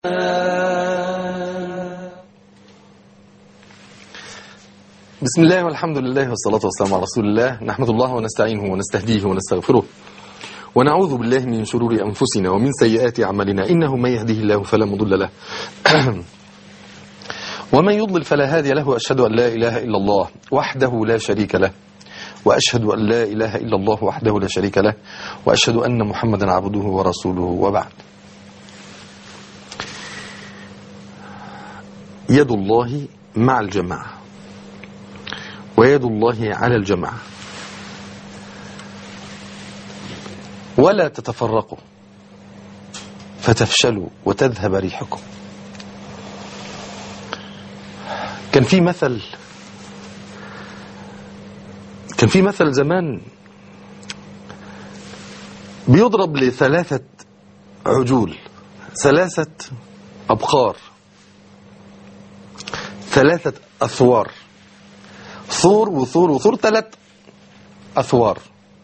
بسم الله والحمد لله والصلاة والسلام على رسول الله نحمد الله ونستعينه ونستهديه ونستغفره ونعوذ بالله من شرور أنفسنا ومن سيئات أعمالنا إنه من يهده الله فلا مضل له ومن يضلل فلا هادي له وأشهد أن لا إله إلا الله وحده لا شريك له وأشهد أن لا إله إلا الله وحده لا شريك له وأشهد أن محمدا عبده ورسوله وبعد يد الله مع الجماعة ويد الله على الجماعة ولا تتفرقوا فتفشلوا وتذهب ريحكم كان في مثل كان في مثل زمان بيضرب لثلاثة عجول ثلاثة أبقار ثلاثة أثوار ثور وثور وثور ثلاث أثوار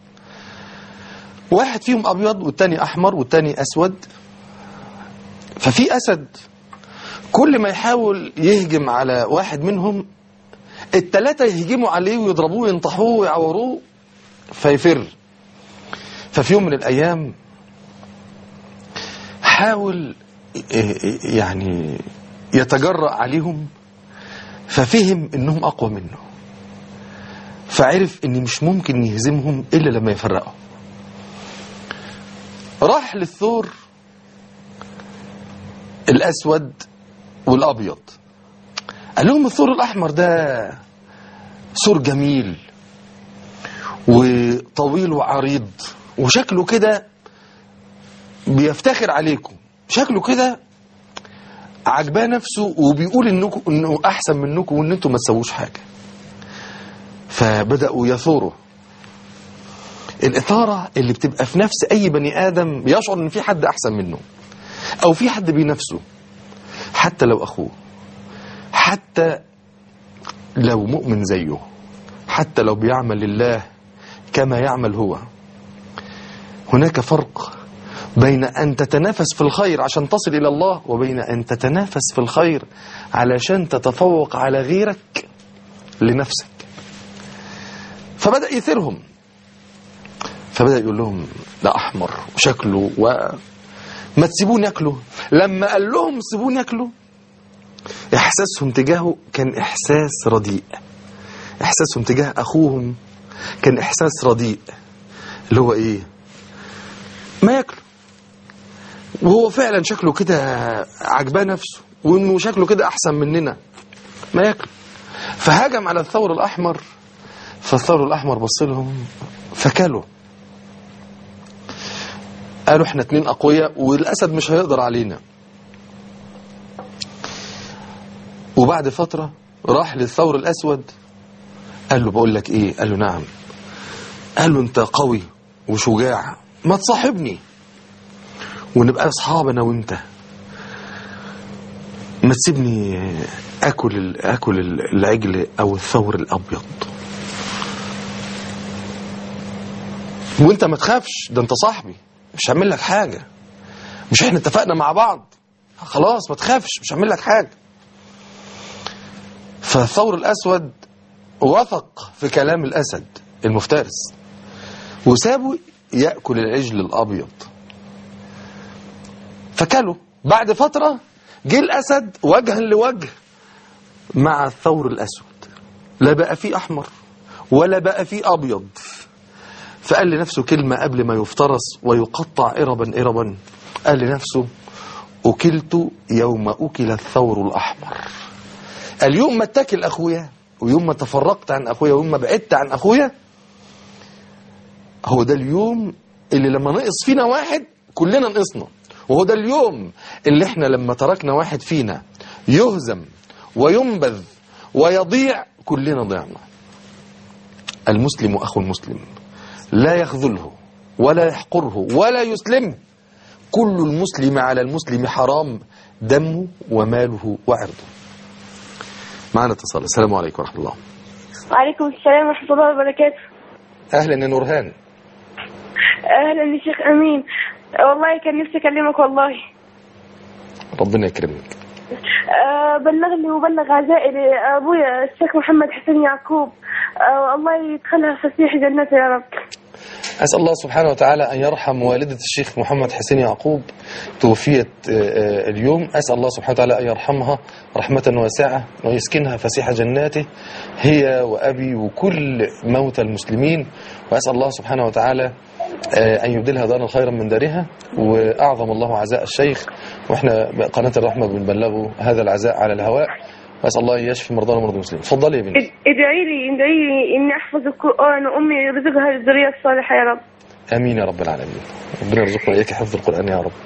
واحد فيهم أبيض والتاني أحمر والتاني أسود ففي أسد كل ما يحاول يهجم على واحد منهم التلاتة يهجموا عليه ويضربوه وينطحوه ويعوروه فيفر ففي يوم من الأيام حاول يعني يتجرأ عليهم ففهم انهم اقوى منه فعرف ان مش ممكن يهزمهم الا لما يفرقوا راح للثور الاسود والابيض قال لهم الثور الاحمر ده ثور جميل وطويل وعريض وشكله كده بيفتخر عليكم شكله كده عجباه نفسه وبيقول انكم انه احسن منكم وان انتم ما تسووش حاجه فبداوا يثوروا الاثاره اللي بتبقى في نفس اي بني ادم بيشعر ان في حد احسن منه او في حد بينافسه حتى لو اخوه حتى لو مؤمن زيه حتى لو بيعمل لله كما يعمل هو هناك فرق بين أن تتنافس في الخير عشان تصل إلى الله وبين أن تتنافس في الخير علشان تتفوق على غيرك لنفسك فبدأ يثيرهم فبدأ يقول لهم ده أحمر وشكله و ما تسيبوني ياكلوا لما قال لهم سيبوني ياكلوا إحساسهم تجاهه كان إحساس رديء إحساسهم تجاه أخوهم كان إحساس رديء اللي هو إيه ما ياكلوا وهو فعلا شكله كده عجباه نفسه وانه شكله كده احسن مننا ما ياكل فهاجم على الثور الاحمر فالثور الاحمر بص لهم فكلوا قالوا احنا اتنين اقوياء والاسد مش هيقدر علينا وبعد فترة راح للثور الاسود قال له بقول لك ايه قال له نعم قال له انت قوي وشجاع ما تصاحبني ونبقى اصحاب انا وانت ما تسيبني اكل اكل العجل او الثور الابيض وانت ما تخافش ده انت صاحبي مش هعمل لك حاجه مش احنا اتفقنا مع بعض خلاص ما تخافش مش هعمل لك حاجه فالثور الاسود وثق في كلام الاسد المفترس وسابه ياكل العجل الابيض فكلوا بعد فترة جه الأسد وجها لوجه مع الثور الأسود لا بقى فيه أحمر ولا بقى فيه أبيض فقال لنفسه كلمة قبل ما يفترس ويقطع إربا إربا قال لنفسه أكلت يوم أكل الثور الأحمر اليوم ما اتكل أخويا ويوم ما تفرقت عن أخويا ويوم ما بعدت عن أخويا هو ده اليوم اللي لما نقص فينا واحد كلنا نقصنا وهو ده اليوم اللي احنا لما تركنا واحد فينا يهزم وينبذ ويضيع كلنا ضيعنا المسلم أخو المسلم لا يخذله ولا يحقره ولا يسلمه كل المسلم على المسلم حرام دمه وماله وعرضه معنا اتصال السلام عليكم ورحمة الله وعليكم السلام ورحمة الله وبركاته أهلا يا نورهان أهلا يا شيخ أمين والله كان نفسي أكلمك والله ربنا يكرمك آه، بلغني وبلغ عزائي لأبويا الشيخ محمد حسين يعقوب آه، الله يدخلها فسيح جنته يا رب أسأل الله سبحانه وتعالى أن يرحم والدة الشيخ محمد حسين يعقوب توفيت آه، آه، اليوم أسأل الله سبحانه وتعالى أن يرحمها رحمة واسعة ويسكنها فسيح جناته هي وأبي وكل موتى المسلمين وأسأل الله سبحانه وتعالى آه، أن يبدلها دارا خيرا من دارها وأعظم الله عزاء الشيخ وإحنا بقناة الرحمة بنبلغه هذا العزاء على الهواء وأسأل الله أن يشفي مرضانا ومرضى المسلمين اتفضلي يا بنتي اد- ادعي لي ادعي لي إني أحفظ القرآن وأمي يرزقها الذرية الصالحة يا رب امين يا رب العالمين ربنا يرزقنا اياك حفظ القران يا رب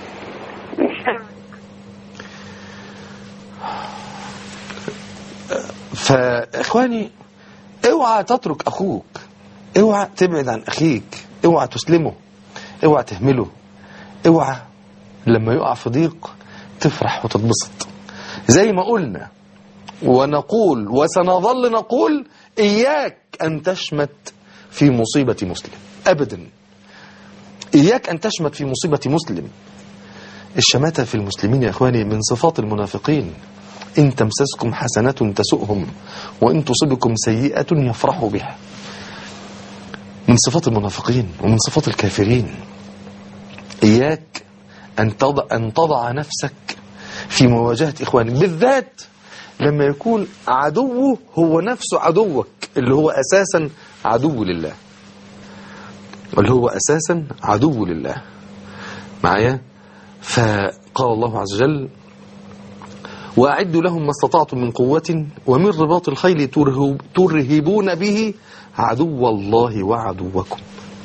فاخواني اوعى تترك اخوك اوعى تبعد عن اخيك اوعى تسلمه اوعى تهمله اوعى لما يقع في ضيق تفرح وتتبسط زي ما قلنا ونقول وسنظل نقول إياك أن تشمت في مصيبة مسلم أبدا إياك أن تشمت في مصيبة مسلم الشماتة في المسلمين يا إخواني من صفات المنافقين إن تمسسكم حسنة تسؤهم وإن تصبكم سيئة يفرحوا بها من صفات المنافقين ومن صفات الكافرين إياك أن تضع, أن تضع نفسك في مواجهة إخوانك بالذات لما يكون عدوه هو نفسه عدوك اللي هو أساسا عدو لله اللي هو أساسا عدو لله معايا فقال الله عز وجل وأعدوا لهم ما استطعتم من قوة ومن رباط الخيل ترهب ترهبون به عدو الله وعدوكم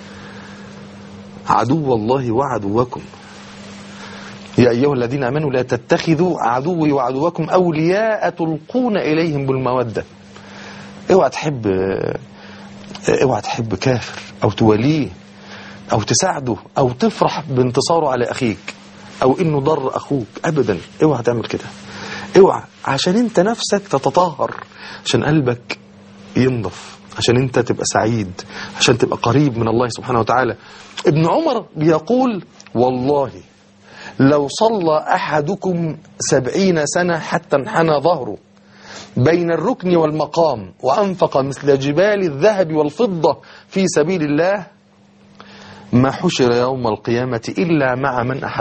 عدو الله وعدوكم يا أيها الذين آمنوا لا تتخذوا عدوي وعدوكم أولياء تلقون إليهم بالمودة اوعى تحب اوعى تحب كافر أو توليه أو تساعده أو تفرح بانتصاره على أخيك أو إنه ضر أخوك أبدا اوعى تعمل كده اوعى عشان انت نفسك تتطهر عشان قلبك ينضف عشان انت تبقى سعيد عشان تبقى قريب من الله سبحانه وتعالى ابن عمر بيقول والله لو صلى أحدكم سبعين سنة حتى انحنى ظهره بين الركن والمقام وأنفق مثل جبال الذهب والفضة في سبيل الله ما حشر يوم القيامة إلا مع من أحب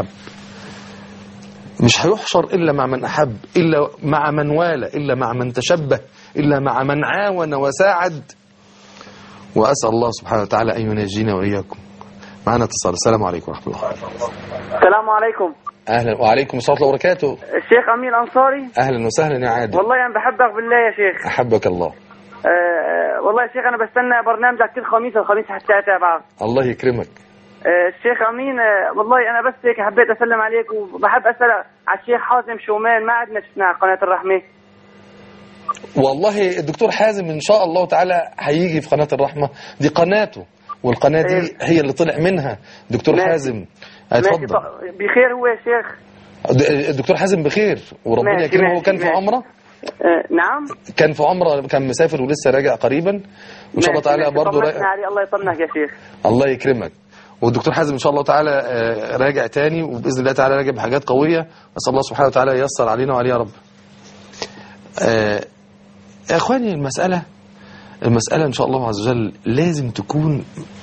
مش هيحشر إلا مع من أحب إلا مع من والى إلا مع من تشبه إلا مع من عاون وساعد وأسأل الله سبحانه وتعالى أن ينجينا وإياكم معنا اتصال السلام عليكم ورحمة الله السلام عليكم أهلا وعليكم السلام ورحمة الله وبركاته الشيخ أمين أنصاري أهلا وسهلا يا عادل والله أنا بحبك بالله يا شيخ أحبك الله أه والله يا شيخ أنا بستنى برنامجك كل خميس الخميس حتى أتابعه الله يكرمك أه الشيخ أمين أه والله أنا بس هيك حبيت أسلم عليك وبحب أسأل على الشيخ حازم شومان ما عدنا شفناه على قناة الرحمة والله الدكتور حازم إن شاء الله تعالى هيجي في قناة الرحمة دي قناته والقناة دي إيه. هي اللي طلع منها دكتور ماشي. حازم ماشي اتفضل ط- بخير هو يا شيخ د- الدكتور حازم بخير وربنا ماشي، يكرمه هو ماشي، كان في ماشي. عمره أه نعم كان في عمره كان مسافر ولسه راجع قريبا وان شاء الله ماشي، تعالى ماشي. برضه طمنتنا راجع عليه الله يطمنك يا شيخ الله يكرمك والدكتور حازم ان شاء الله تعالى آه، راجع تاني وباذن الله تعالى راجع بحاجات قويه اسال الله سبحانه وتعالى ييسر علينا وعليه يا رب. آه، يا اخواني المساله المساله ان شاء الله عز وجل لازم تكون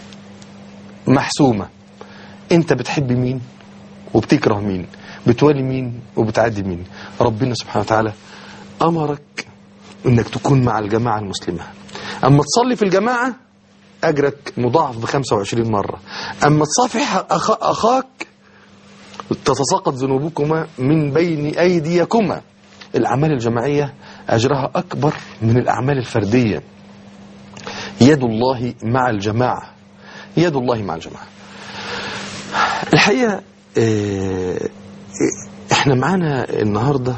محسومه. انت بتحب مين وبتكره مين؟ بتولي مين وبتعادي مين؟ ربنا سبحانه وتعالى امرك انك تكون مع الجماعه المسلمه. اما تصلي في الجماعه أجرك مضاعف ب 25 مرة أما تصافح أخ... أخاك تتساقط ذنوبكما من بين أيديكما الأعمال الجماعية أجرها أكبر من الأعمال الفردية يد الله مع الجماعة يد الله مع الجماعة الحقيقة آه، احنا معانا النهاردة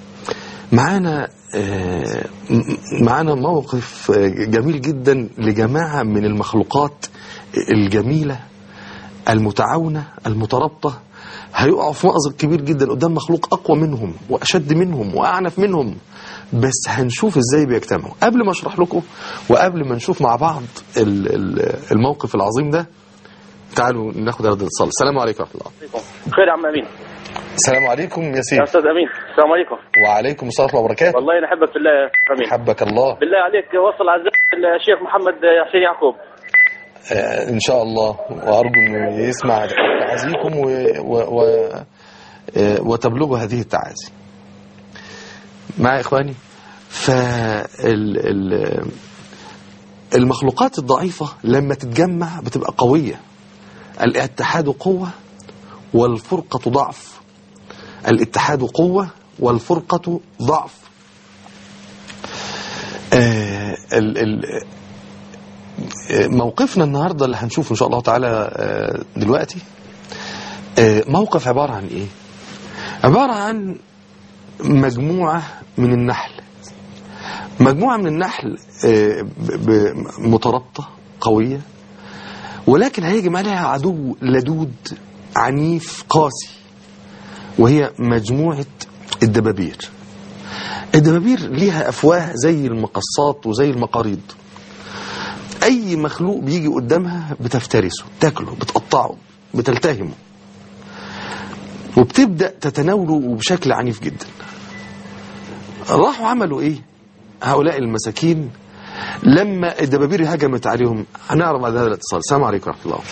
معانا آه، م- معانا موقف آه، جميل جدا لجماعة من المخلوقات الجميلة المتعاونة المترابطة هيقعوا في مأزق كبير جدا قدام مخلوق أقوى منهم وأشد منهم وأعنف منهم بس هنشوف ازاي بيجتمعوا قبل ما اشرح لكم وقبل ما نشوف مع بعض ال- ال- الموقف العظيم ده تعالوا ناخد هذا الاتصال السلام عليكم ورحمة الله خير يا عم امين السلام عليكم يا يا سيدي استاذ امين السلام عليكم وعليكم السلام ورحمه الله وبركاته والله انا احبك في الله يا امين حبك الله بالله عليك وصل عزاء الشيخ محمد حسين يعقوب آه، ان شاء الله وارجو انه يسمع تعازيكم و... و... و... آه، وتبلغوا هذه التعازي مع اخواني فال ال... المخلوقات الضعيفة لما تتجمع بتبقى قوية الاتحاد قوة والفرقة ضعف الاتحاد قوة والفرقة ضعف آه ال ال موقفنا النهاردة اللي هنشوفه إن شاء الله تعالى آه، دلوقتي آه، موقف عبارة عن إيه عبارة عن مجموعة من النحل مجموعة من النحل آه، ب- ب- مترابطة قوية ولكن هيجم عليها عدو لدود عنيف قاسي وهي مجموعة الدبابير الدبابير ليها أفواه زي المقصات وزي المقاريض اي مخلوق بيجي قدامها بتفترسه تاكله بتقطعه بتلتهمه وبتبدا تتناوله بشكل عنيف جدا راحوا عملوا ايه هؤلاء المساكين لما الدبابير هجمت عليهم هنعرف بعد هذا الاتصال السلام عليكم ورحمه الله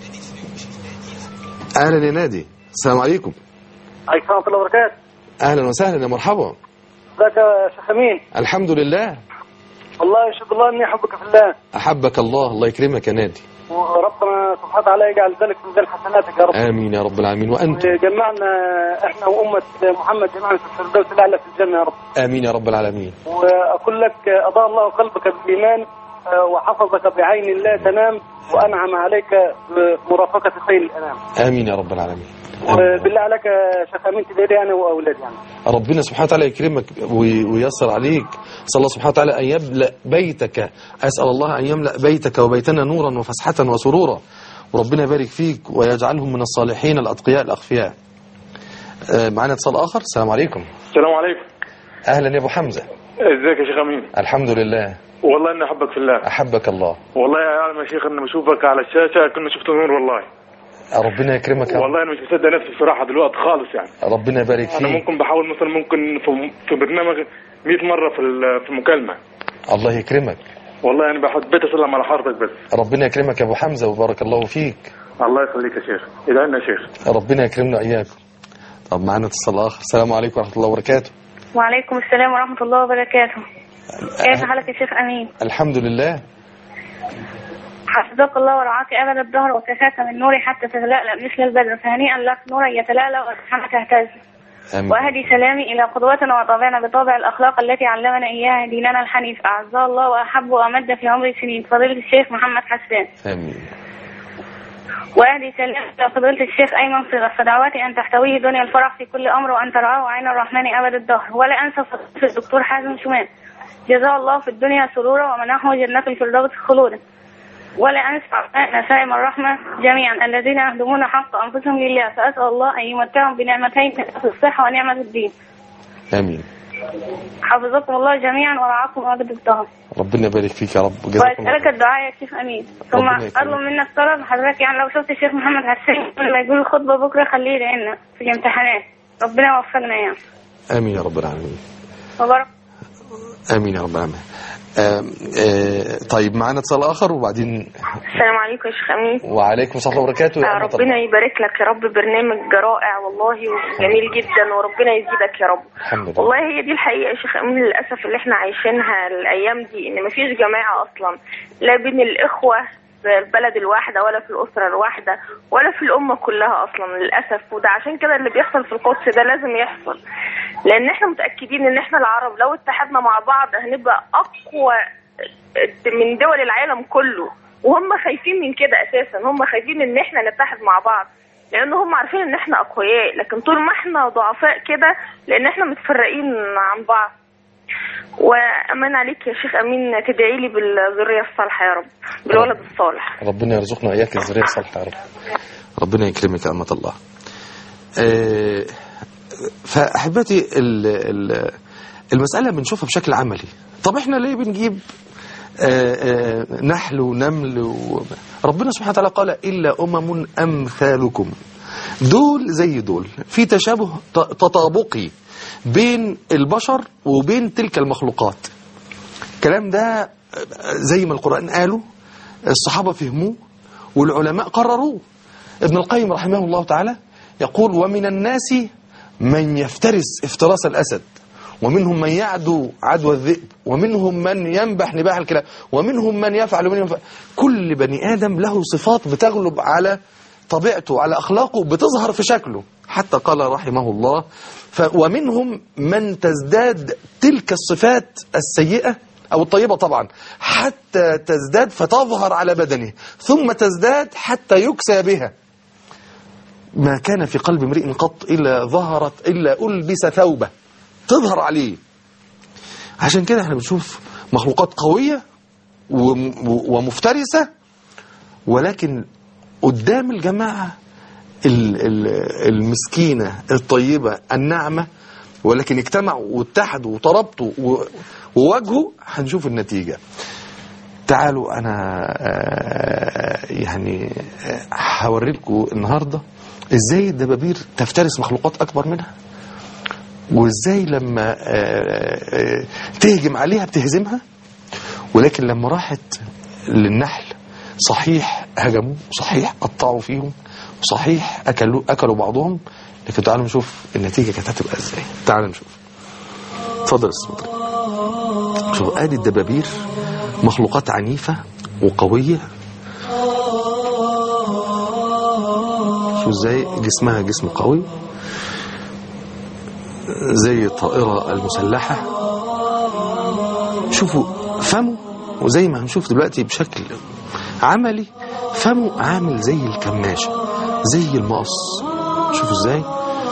اهلا يا نادي السلام عليكم عليكم ورحمه الله وبركاته اهلا وسهلا يا مرحبا ازيك يا شيخ امين الحمد لله والله يشهد الله اني احبك في الله احبك الله الله يكرمك يا نادي وربنا سبحانه وتعالى يجعل ذلك من ذلك حسناتك يا رب امين يا رب العالمين وانتم وجمعنا احنا وامه محمد جميعا في الفردوس الاعلى في الجنه يا رب امين يا رب العالمين واقول لك اضاء الله قلبك بالايمان آه، وحفظك بعين الله تنام وانعم عليك بمرافقه خير الانام امين يا رب العالمين آمين. وبالله عليك يا شيخ امين تدعي انا واولادي يعني ربنا سبحانه وتعالى يكرمك وي- وييسر عليك صلى الله سبحانه وتعالى أن يملأ بيتك أسأل الله أن يملأ بيتك وبيتنا نورا وفسحة وسرورا وربنا يبارك فيك ويجعلهم من الصالحين الأتقياء الأخفياء آه، معنا اتصال آخر السلام عليكم السلام عليكم أهلا يا أبو حمزة ازيك يا شيخ امين الحمد لله والله اني احبك في الله أحبك الله والله يا عالم يا شيخ اني بشوفك على الشاشه كنا شفت نور والله ربنا يكرمك يا رب. والله انا مش مصدق نفسي الصراحه دلوقتي خالص يعني ربنا يبارك انا فيك ممكن بحاول مثلا ممكن في في برنامج 100 مره في ال- في المكالمه الله يكرمك والله انا بحبيت اسلم على حضرتك بس ربنا يكرمك يا أبو حمزة وبارك الله فيك الله يخليك يا شيخ ادعي لنا يا شيخ ربنا يكرمنا إياكم طب معنا اتصال آخر السلام عليكم ورحمة الله وبركاته وعليكم السلام ورحمة الله وبركاته كيف حالك يا شيخ أمين الحمد لله حفظك الله ورعاك أبد الدهر وكفاك من نوري حتى تتلألأ مثل البدر فهنيئا لك نورا يتلألأ وأسحمك تهتز آمين وأهدي سلامي إلى قدوتنا وطبعنا بطابع الأخلاق التي علمنا إياها ديننا الحنيف أعزها الله وأحب وأمد في عمري سنين فضيلة الشيخ محمد حسان آمين وأهدي سلام إلى فضيلة الشيخ أيمن صغر فدعواتي أن تحتويه دنيا الفرح في كل أمر وأن ترعاه عين الرحمن أبد الدهر ولا أنسى فضيلة الدكتور حازم شومان جزاه الله في الدنيا سرورا ومنحه جنة الفردوس خلودا ولا أنسى أبناء نسائم الرحمة جميعا الذين يهدمون حق أنفسهم لله فأسأل الله أن يمتعهم بنعمتين الصحة ونعمة الدين آمين حفظكم الله جميعا ورعاكم أبد الدهر ربنا يبارك فيك يا رب جزاكم الله وأسألك خير. الدعاء يا شيخ أمين ثم ربنا يكرمك. أطلب منك طلب حضرتك يعني لو شفت الشيخ محمد حسين لما يقول الخطبة بكرة خليه لنا في الامتحانات ربنا يوفقنا يعني آمين يا رب العالمين وبارك آمين يا رب العالمين آم، آه، طيب معنا اتصال آخر وبعدين السلام عليكم يا شيخ امين وعليكم السلام ورحمة الله وبركاته يا آه، أمة ربنا الله. يبارك لك يا رب برنامج رائع والله وجميل جدا وربنا يزيدك يا رب الحمد لله والله هي دي الحقيقه يا شيخ امين للاسف اللي احنا عايشينها الايام دي ان مفيش جماعه اصلا لا بين الاخوه في البلد الواحده ولا في الاسره الواحده ولا في الامه كلها اصلا للاسف وده عشان كده اللي بيحصل في القدس ده لازم يحصل لان احنا متاكدين ان احنا العرب لو اتحدنا مع بعض هنبقى اقوى من دول العالم كله وهم خايفين من كده اساسا هم خايفين ان احنا نتحد مع بعض لان هم عارفين ان احنا اقوياء لكن طول ما احنا ضعفاء كده لان احنا متفرقين عن بعض وامان عليك يا شيخ امين تدعي لي بالذريه الصالحه يا رب بالولد الصالح ربنا يرزقنا إياك الذرية الصالحة يا رب ربنا يكرمك يا أمة الله آه، فأحبتي ال- ال- المسألة بنشوفها بشكل عملي طب احنا ليه بنجيب آه، آه، نحل ونمل و... ربنا سبحانه وتعالى قال إلا أمم أمثالكم دول زي دول في تشابه ت- تطابقي بين البشر وبين تلك المخلوقات الكلام ده زي ما القرآن قاله الصحابة فهموه والعلماء قرروه ابن القيم رحمه الله تعالى يقول ومن الناس من يفترس افتراس الأسد ومنهم من يعدو عدوى الذئب ومنهم من ينبح نباح الكلاب ومنهم من يفعل ومنهم يفعل كل بني آدم له صفات بتغلب على طبيعته على أخلاقه بتظهر في شكله حتى قال رحمه الله ف ومنهم من تزداد تلك الصفات السيئة أو الطيبة طبعا حتى تزداد فتظهر على بدنه ثم تزداد حتى يكسى بها ما كان في قلب امرئ قط إلا ظهرت إلا ألبس ثوبه تظهر عليه عشان كده احنا بنشوف مخلوقات قوية وم- ومفترسة ولكن قدام الجماعة ال- ال- المسكينة الطيبة الناعمة ولكن اجتمعوا واتحدوا وترابطوا و- وواجهوا هنشوف النتيجة تعالوا أنا آه، يعني آه، هوري لكم النهاردة إزاي الدبابير تفترس مخلوقات أكبر منها وإزاي لما آه، آه، تهجم عليها بتهزمها ولكن لما راحت للنحل صحيح هجموا صحيح قطعوا فيهم صحيح أكلوا أكلوا بعضهم لكن تعالوا نشوف النتيجة كانت هتبقى إزاي تعالوا نشوف اتفضل يا أستاذ مطرب. شوف ادي الدبابير مخلوقات عنيفة وقوية شو ازاي جسمها جسم قوي زي الطائرة المسلحة شوفوا فمه وزي ما هنشوف دلوقتي بشكل عملي فمه عامل زي الكماشة زي المقص شوفوا ازاي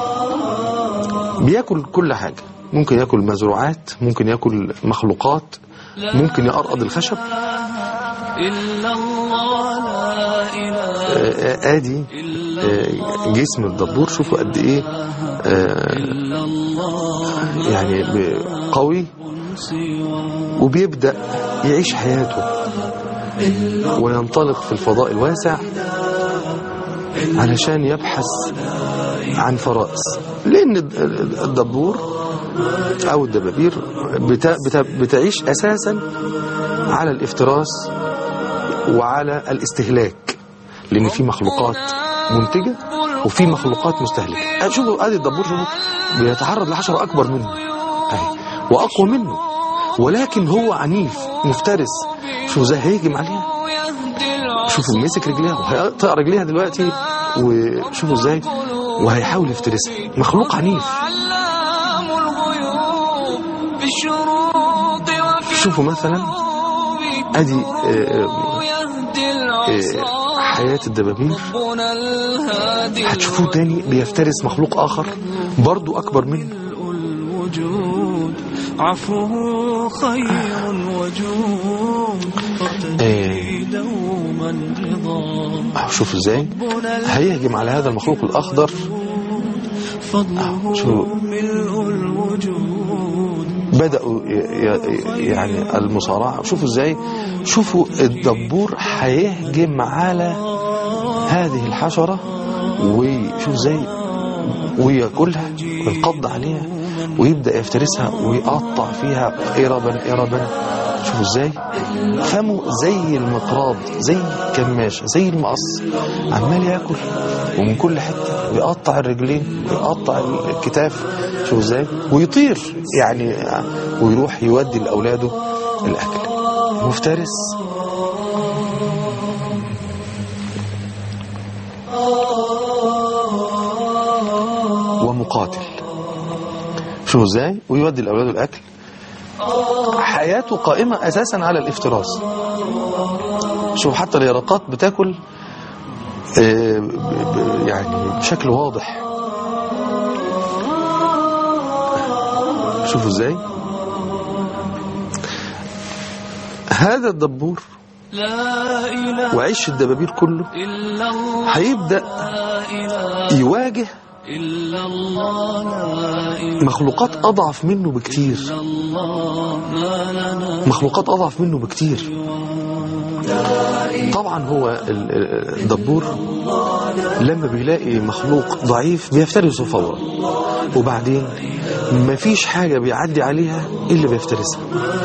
بياكل كل حاجة ممكن ياكل مزروعات ممكن ياكل مخلوقات ممكن يقرقض الخشب إلا الله لا إله آه، ادي آه، جسم الدبور شوفوا قد ايه آه، إلا الله يعني ب- قوي سوى وبيبدأ يعيش حياته وينطلق في الفضاء الواسع علشان يبحث عن فرائس لأن الد- الدبور أو الدبابير بتا بتا بتعيش أساسا على الافتراس وعلى الاستهلاك لأن في مخلوقات منتجة وفي مخلوقات مستهلكة أه، شوفوا ادي الدبور شوفوا بيتعرض لحشرة أكبر منه أهي وأقوى منه ولكن هو عنيف مفترس شوفوا ازاي هيهجم عليها ويهدي شوفوا مسك رجليها وهيقطع رجليها دلوقتي وشوفوا ازاي وهيحاول يفترسها مخلوق عنيف علام الغيوب في الشروق وفي شوفوا مثلا الغروب ادي آه، ويهدي آه، العصا حياة الدبابير ربنا الهادي هتشوفوه تاني بيفترس مخلوق آخر برضو أكبر منه الوجود عفوه خير وجود إيه. فتجري دوما رضا أهو شوفوا ازاي هيهجم على هذا المخلوق الأخضر فضله شو- ملء الوجود بدأوا ي- ي- يعني المصارعة شوفوا ازاي شوفوا الدبور هيهجم على هذه الحشرة وشوف ازاي وياكلها وينقض عليها ويبدأ يفترسها ويقطع فيها إربا إربا شوفوا ازاي فمه زي المقراض زي الكماشة زي المقص عمال ياكل ومن كل حتة ويقطع الرجلين ويقطع الكتاف شوفوا ازاي ويطير يعني ويروح يودي لأولاده الأكل مفترس ومقاتل شوفوا ازاي ويودي لأولاده الأكل حياته قائمة أساسا على الافتراس شوف حتى اليرقات بتاكل آه، ب- ب- يعني بشكل واضح شوفوا ازاي هذا الدبور لا إله وعيش الدبابير كله إلا الله هيبدأ لا إله يواجه إلا الله لا إله مخلوقات أضعف منه بكتير إلا الله ما لنا مخلوقات أضعف منه بكتير طبعا هو ال- ال- الدبور لما بيلاقي مخلوق ضعيف بيفترسه فورا وبعدين مفيش حاجة بيعدي عليها إلا بيفترسها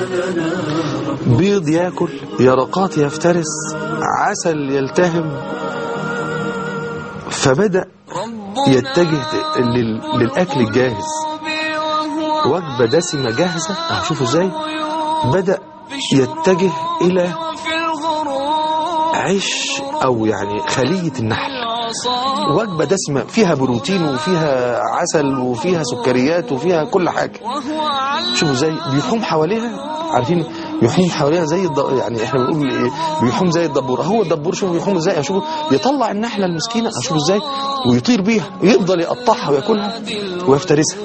بيض ياكل يرقات يفترس عسل يلتهم فبدأ يتجه لل- للأكل الجاهز وجبة دسمة جاهزة أهو شوفوا ازاي بدأ يتجه إلى عيش أو يعني خلية النحل وجبة دسمة فيها بروتين وفيها عسل وفيها سكريات وفيها كل حاجة شوفوا ازاي بيحوم حواليها عارفين بيحوم حواليها زي الد... يعني احنا بنقول ايه بيحوم زي الدبور هو الدبور شوفوا بيحوم ازاي اشوفوا يطلع النحله المسكينه اشوفوا ازاي ويطير بيها يفضل يقطعها وياكلها ويفترسها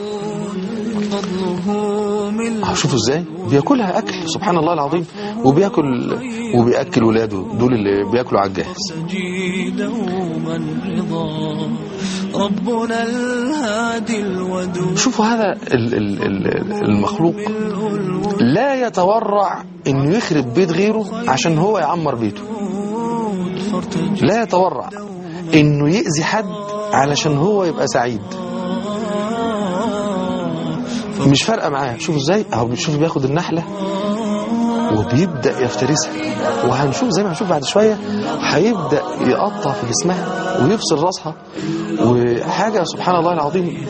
أهو شوفوا ازاي بياكلها اكل سبحان الله العظيم وبياكل وبياكل ولاده دول اللي بياكلوا على الجاهز تجي دوما رضا ربنا الهادي الودود شوفوا هذا ال- ال- ال- المخلوق لا يتورع انه يخرب بيت غيره عشان هو يعمر بيته لا يتورع انه يأذي حد علشان هو يبقى سعيد مش فارقه معاه شوفوا ازاي اهو شوف بياخد النحله وبيبدا يفترسها وهنشوف زي ما هنشوف بعد شويه هيبدا يقطع في جسمها ويفصل راسها وحاجه سبحان الله العظيم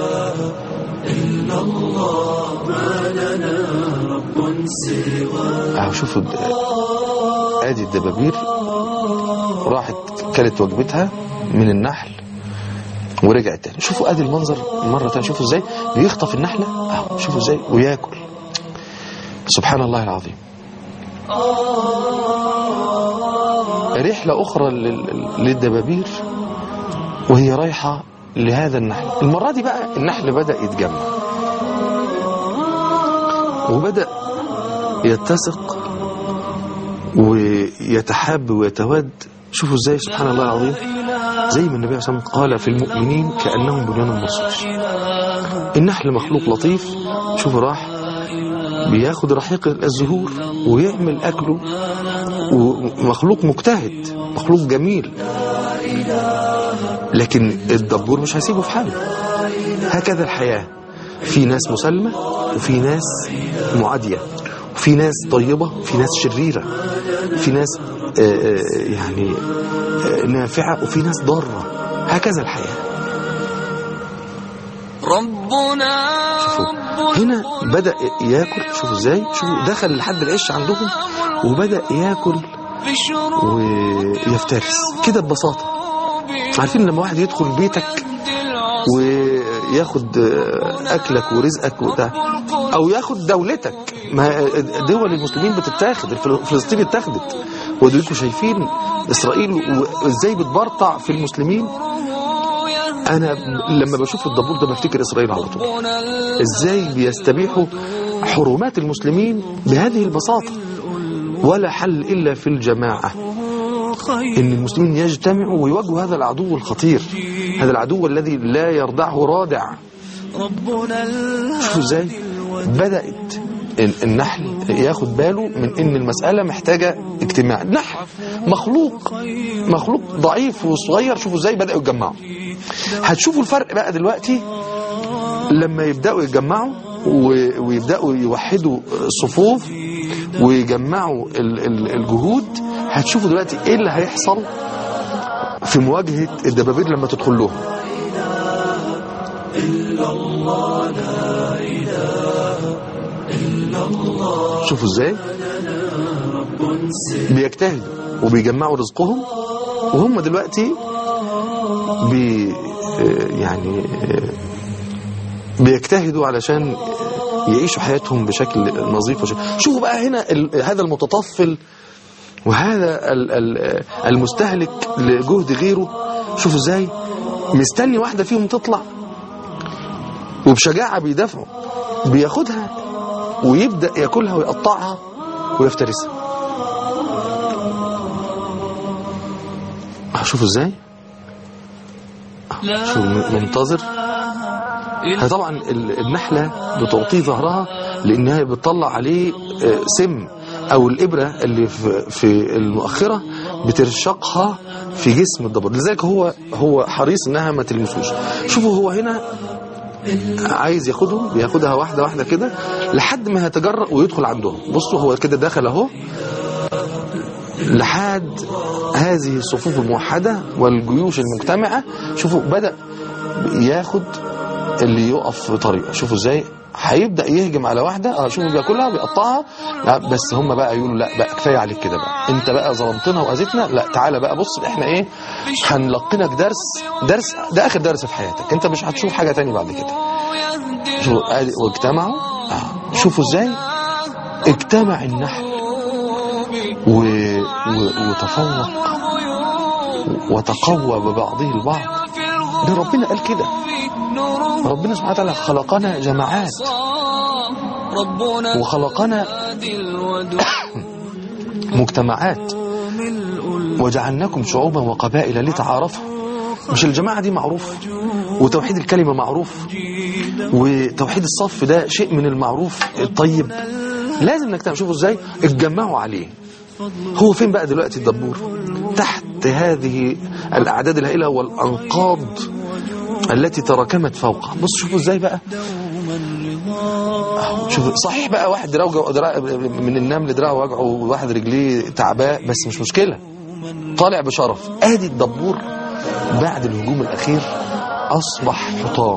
اهو شوفوا الد- ادي الدبابير راحت كلت وجبتها من النحل ورجعت تاني شوفوا ادي المنظر مره تانية شوفوا ازاي بيخطف النحله اهو شوفوا ازاي وياكل سبحان الله العظيم رحله اخرى لل- للدبابير وهي رايحه لهذا النحل المره دي بقى النحل بدا يتجمع وبدا يتسق ويتحاب ويتود شوفوا ازاي سبحان الله العظيم زي ما النبي صلى الله عليه وسلم قال في المؤمنين كأنهم بنيان مرصوص النحل مخلوق لطيف شوفوا راح بياخد رحيق الزهور ويعمل أكله ومخلوق مجتهد مخلوق جميل لكن الدبور مش هيسيبه في حاله هكذا الحياة في ناس مسالمة وفي ناس معادية وفي ناس طيبة وفي ناس شريرة في ناس آه، آه، يعني آه، نافعة وفي ناس ضارة هكذا الحياة ربنا شوفوا هنا بدأ ياكل شوفوا ازاي شوفوا دخل لحد العش عندهم وبدأ ياكل بشروق ويفترس كده ببساطة عارفين لما واحد يدخل بيتك وياخد آه، أكلك ورزقك وده أو ياخد دولتك ما دول المسلمين بتتاخد الفل- فلسطين اتاخدت ودولكم شايفين إسرائيل وإزاي بتبرطع في المسلمين أنا لما بشوف الدبور ده بفتكر إسرائيل على طول ازاي بيستبيحوا حرمات المسلمين بهذه البساطة ولا حل إلا في الجماعة إن المسلمين يجتمعوا ويواجهوا هذا العدو الخطير هذا العدو الذي لا يرضعه رادع ربنا شوفوا ازاي بدأت ال- النحل ياخد باله من ان المسألة محتاجة اجتماع النحل مخلوق مخلوق ضعيف وصغير شوفوا ازاي بدأوا يتجمعوا هتشوفوا الفرق بقى دلوقتي لما يبدأوا يتجمعوا و- ويبدأوا يوحدوا الصفوف ويجمعوا ال- ال- الجهود هتشوفوا دلوقتي ايه اللي هيحصل في مواجهة الدبابير لما تدخل لهم شوفوا ازاي بيجتهدوا وبيجمعوا رزقهم وهم دلوقتي بي آه، يعني آه، بيجتهدوا علشان يعيشوا حياتهم بشكل نظيف وشكل. شوفوا بقى هنا ال- هذا المتطفل وهذا ال- ال- المستهلك لجهد غيره شوفوا ازاي مستني واحدة فيهم تطلع وبشجاعة بيدافعوا بياخدها ويبدأ ياكلها ويقطعها ويفترسها شوفوا ازاي شو منتظر هي طبعا ال- النحلة بتعطيه ظهرها لأنها بتطلع عليه آه، سم أو الإبرة اللي في في المؤخرة بترشقها في جسم الدبور لذلك هو هو حريص انها ما تلمسوش شوفوا هو هنا عايز ياخدهم بياخدها واحده واحده كده لحد ما هيتجرأ ويدخل عندهم بصوا هو كده دخل اهو لحد هذه الصفوف الموحده والجيوش المجتمعه شوفوا بدأ ياخد اللي يقف في طريقه شوفوا ازاي هيبدا يهجم على واحده اه شوفوا بياكلها بيقطعها لا بس هم بقى يقولوا لا بقى كفايه عليك كده بقى انت بقى ظلمتنا واذيتنا لا تعالى بقى بص احنا ايه هنلقنك درس درس ده اخر درس في حياتك انت مش هتشوف حاجه تاني بعد كده شوفوا ادي واجتمعوا آه. شوفوا ازاي اجتمع النحل و... و... وتفوق وتقوى ببعضه البعض ده ربنا قال كده ربنا سبحانه وتعالى خلقنا جماعات ربنا وخلقنا مجتمعات وجعلناكم شعوبا وقبائل لتعارفوا مش الجماعة دي معروف وتوحيد الكلمة معروف وتوحيد الصف ده شيء من المعروف الطيب لازم نجتمع شوفوا ازاي اتجمعوا عليه هو فين بقى دلوقتي الدبور تحت هذه الأعداد الهائلة والأنقاض التي تراكمت فوقه بص شوفوا ازاي بقى شوف صحيح بقى واحد دراعه دراع من النمل دراعه وجعه وواحد رجليه تعباء بس مش مشكلة طالع بشرف ادي الدبور بعد الهجوم الاخير اصبح حطام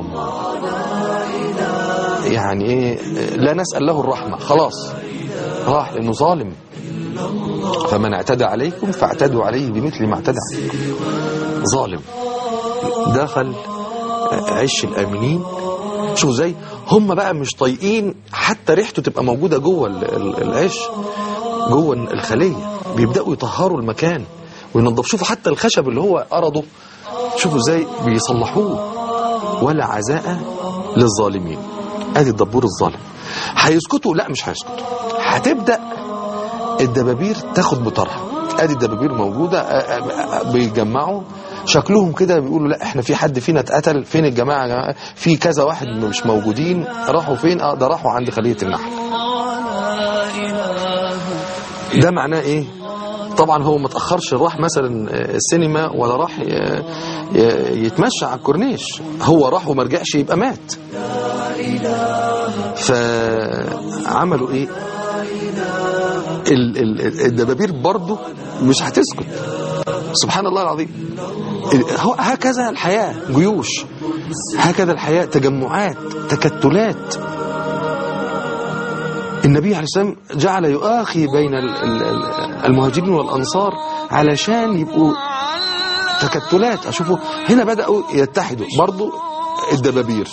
يعني ايه لا نسأل له الرحمة خلاص راح لانه ظالم فمن اعتدى عليكم فاعتدوا عليه بمثل ما اعتدى عليكم ظالم دخل عش الامنين شوفوا ازاي هم بقى مش طايقين حتى ريحته تبقى موجوده جوه ال- ال- العش جوه الخليه بيبداوا يطهروا المكان وينظفوا شوفوا حتى الخشب اللي هو قرضه شوفوا ازاي بيصلحوه ولا عزاء للظالمين ادي الدبور الظالم هيسكتوا لا مش هيسكتوا هتبدا الدبابير تاخد بطارها ادي الدبابير موجوده آه، آه، آه، بيجمعوا شكلهم كده بيقولوا لا احنا في حد فينا اتقتل فين الجماعه يا جماعه في كذا واحد مش موجودين راحوا فين اه ده راحوا عند خليه النحل ده معناه ايه طبعا هو ما تاخرش راح مثلا آه، السينما ولا راح ي- ي- يتمشى على الكورنيش هو راح وما رجعش يبقى مات فعملوا ايه ال- ال- الدبابير برضه مش هتسكت سبحان الله العظيم هو- هكذا الحياة جيوش هكذا الحياة تجمعات تكتلات النبي عليه السلام جعل يؤاخي بين ال- ال- ال- المهاجرين والأنصار علشان يبقوا تكتلات أشوفوا هنا بدأوا يتحدوا برضو الدبابير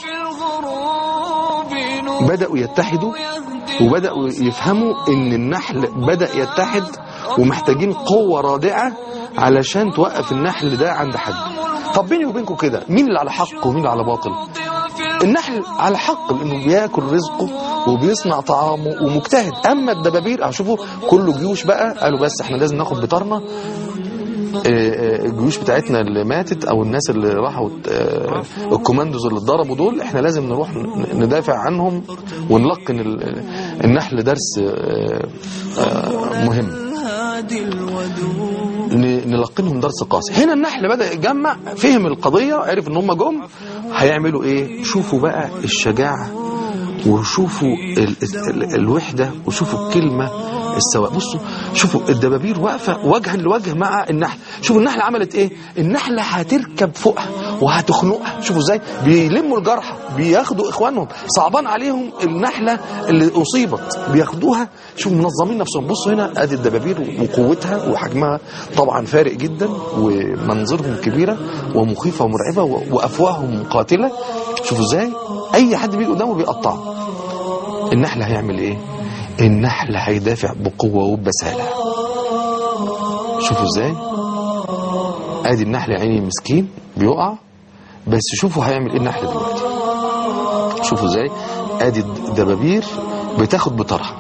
بدأوا يتحدوا وبدأوا يفهموا ان النحل بدأ يتحد ومحتاجين قوة رادعة علشان توقف النحل ده عند حد طب بيني وبينكم كده مين اللي على حق ومين اللي على باطل النحل على حق لانه بياكل رزقه وبيصنع طعامه ومجتهد اما الدبابير هشوفوا كله جيوش بقى قالوا بس احنا لازم ناخد بطارنا آه، آه، الجيوش بتاعتنا اللي ماتت او الناس اللي راحوا آه، الكوماندوز اللي اتضربوا دول احنا لازم نروح ن- ندافع عنهم ونلقن ال- النحل درس آه، آه، مهم الهادي الودود ن- نلقنهم درس قاسي هنا النحل بدأ يجمع فهم القضية عرف ان هم جم هيعملوا ايه شوفوا بقى الشجاعة وشوفوا ال ال الوحدة وشوفوا الكلمة السواء بصوا شوفوا الدبابير واقفة وجها لوجه مع النحل شوفوا النحلة عملت ايه النحلة هتركب فوقها وهتخنقها شوفوا ازاي بيلموا الجرحى بياخدوا اخوانهم صعبان عليهم النحلة اللي اصيبت بياخدوها شوفوا منظمين نفسهم بصوا هنا ادي الدبابير وقوتها وحجمها طبعا فارق جدا ومنظرهم كبيرة ومخيفة ومرعبة و- وافواههم قاتلة شوفوا ازاي اي حد بيجي قدامه بيقطعه النحل هيعمل ايه النحل هيدافع بقوة وبسالة شوفوا ازاي ادي النحل يا عيني مسكين بيقع بس شوفوا هيعمل ايه النحل دلوقتي شوفوا ازاي ادي الدبابير بتاخد بطرها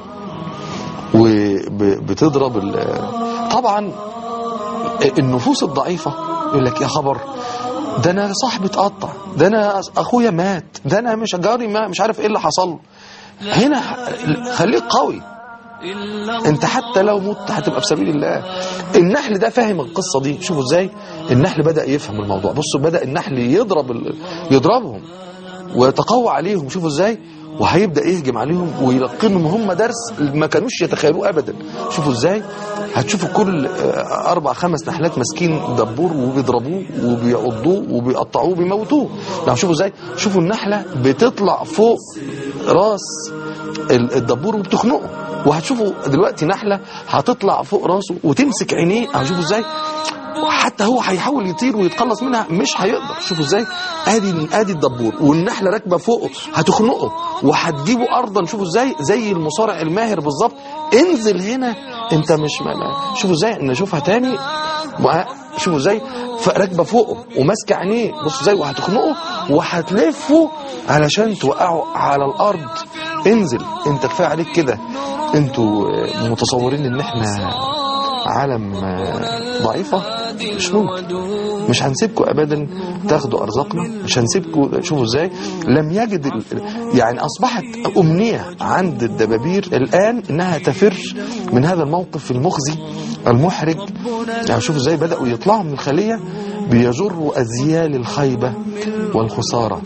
وبتضرب ال- طبعا النفوس الضعيفة يقول لك يا خبر ده انا صاحبي اتقطع ده انا اخويا مات ده انا مش جاري ما مش عارف ايه اللي حصل له هنا ح- خليك قوي انت حتى لو مت هتبقى في سبيل الله النحل ده فاهم القصه دي شوفوا ازاي النحل بدا يفهم الموضوع بصوا بدا النحل يضرب ال... يضربهم ويتقوى عليهم شوفوا ازاي وهيبدا يهجم عليهم ويلقنهم هم درس ما كانوش يتخيلوه ابدا شوفوا ازاي هتشوفوا كل آه، اربع خمس نحلات ماسكين دبور وبيضربوه وبيعضوه وبيقطعوه وبيموتوه لا شوفوا ازاي شوفوا النحله بتطلع فوق راس ال- الدبور وبتخنقه وهتشوفوا دلوقتي نحله هتطلع فوق راسه وتمسك عينيه هتشوفوا ازاي حتى هو هيحاول يطير ويتخلص منها مش هيقدر شوفوا ازاي ادي ادي الدبور والنحله راكبه فوقه هتخنقه وهتجيبه ارضا شوفوا ازاي زي المصارع الماهر بالظبط انزل هنا انت مش ما ما- شوفوا ازاي نشوفها تاني وه- شوفوا ازاي ف- راكبه فوقه وماسكه عينيه بصوا ازاي وهتخنقه وهتلفه علشان توقعه على الارض انزل انت كفايه عليك كده انتوا آه، متصورين ان احنا عالم آه، ضعيفه مش ممكن مش هنسيبكم ابدا تاخدوا ارزاقنا مش هنسيبكم شوفوا ازاي لم يجد ال- يعني اصبحت امنيه عند الدبابير الان انها تفر من هذا الموقف المخزي المحرج يعني شوفوا ازاي بداوا يطلعوا من الخليه بيجروا ازيال الخيبه والخساره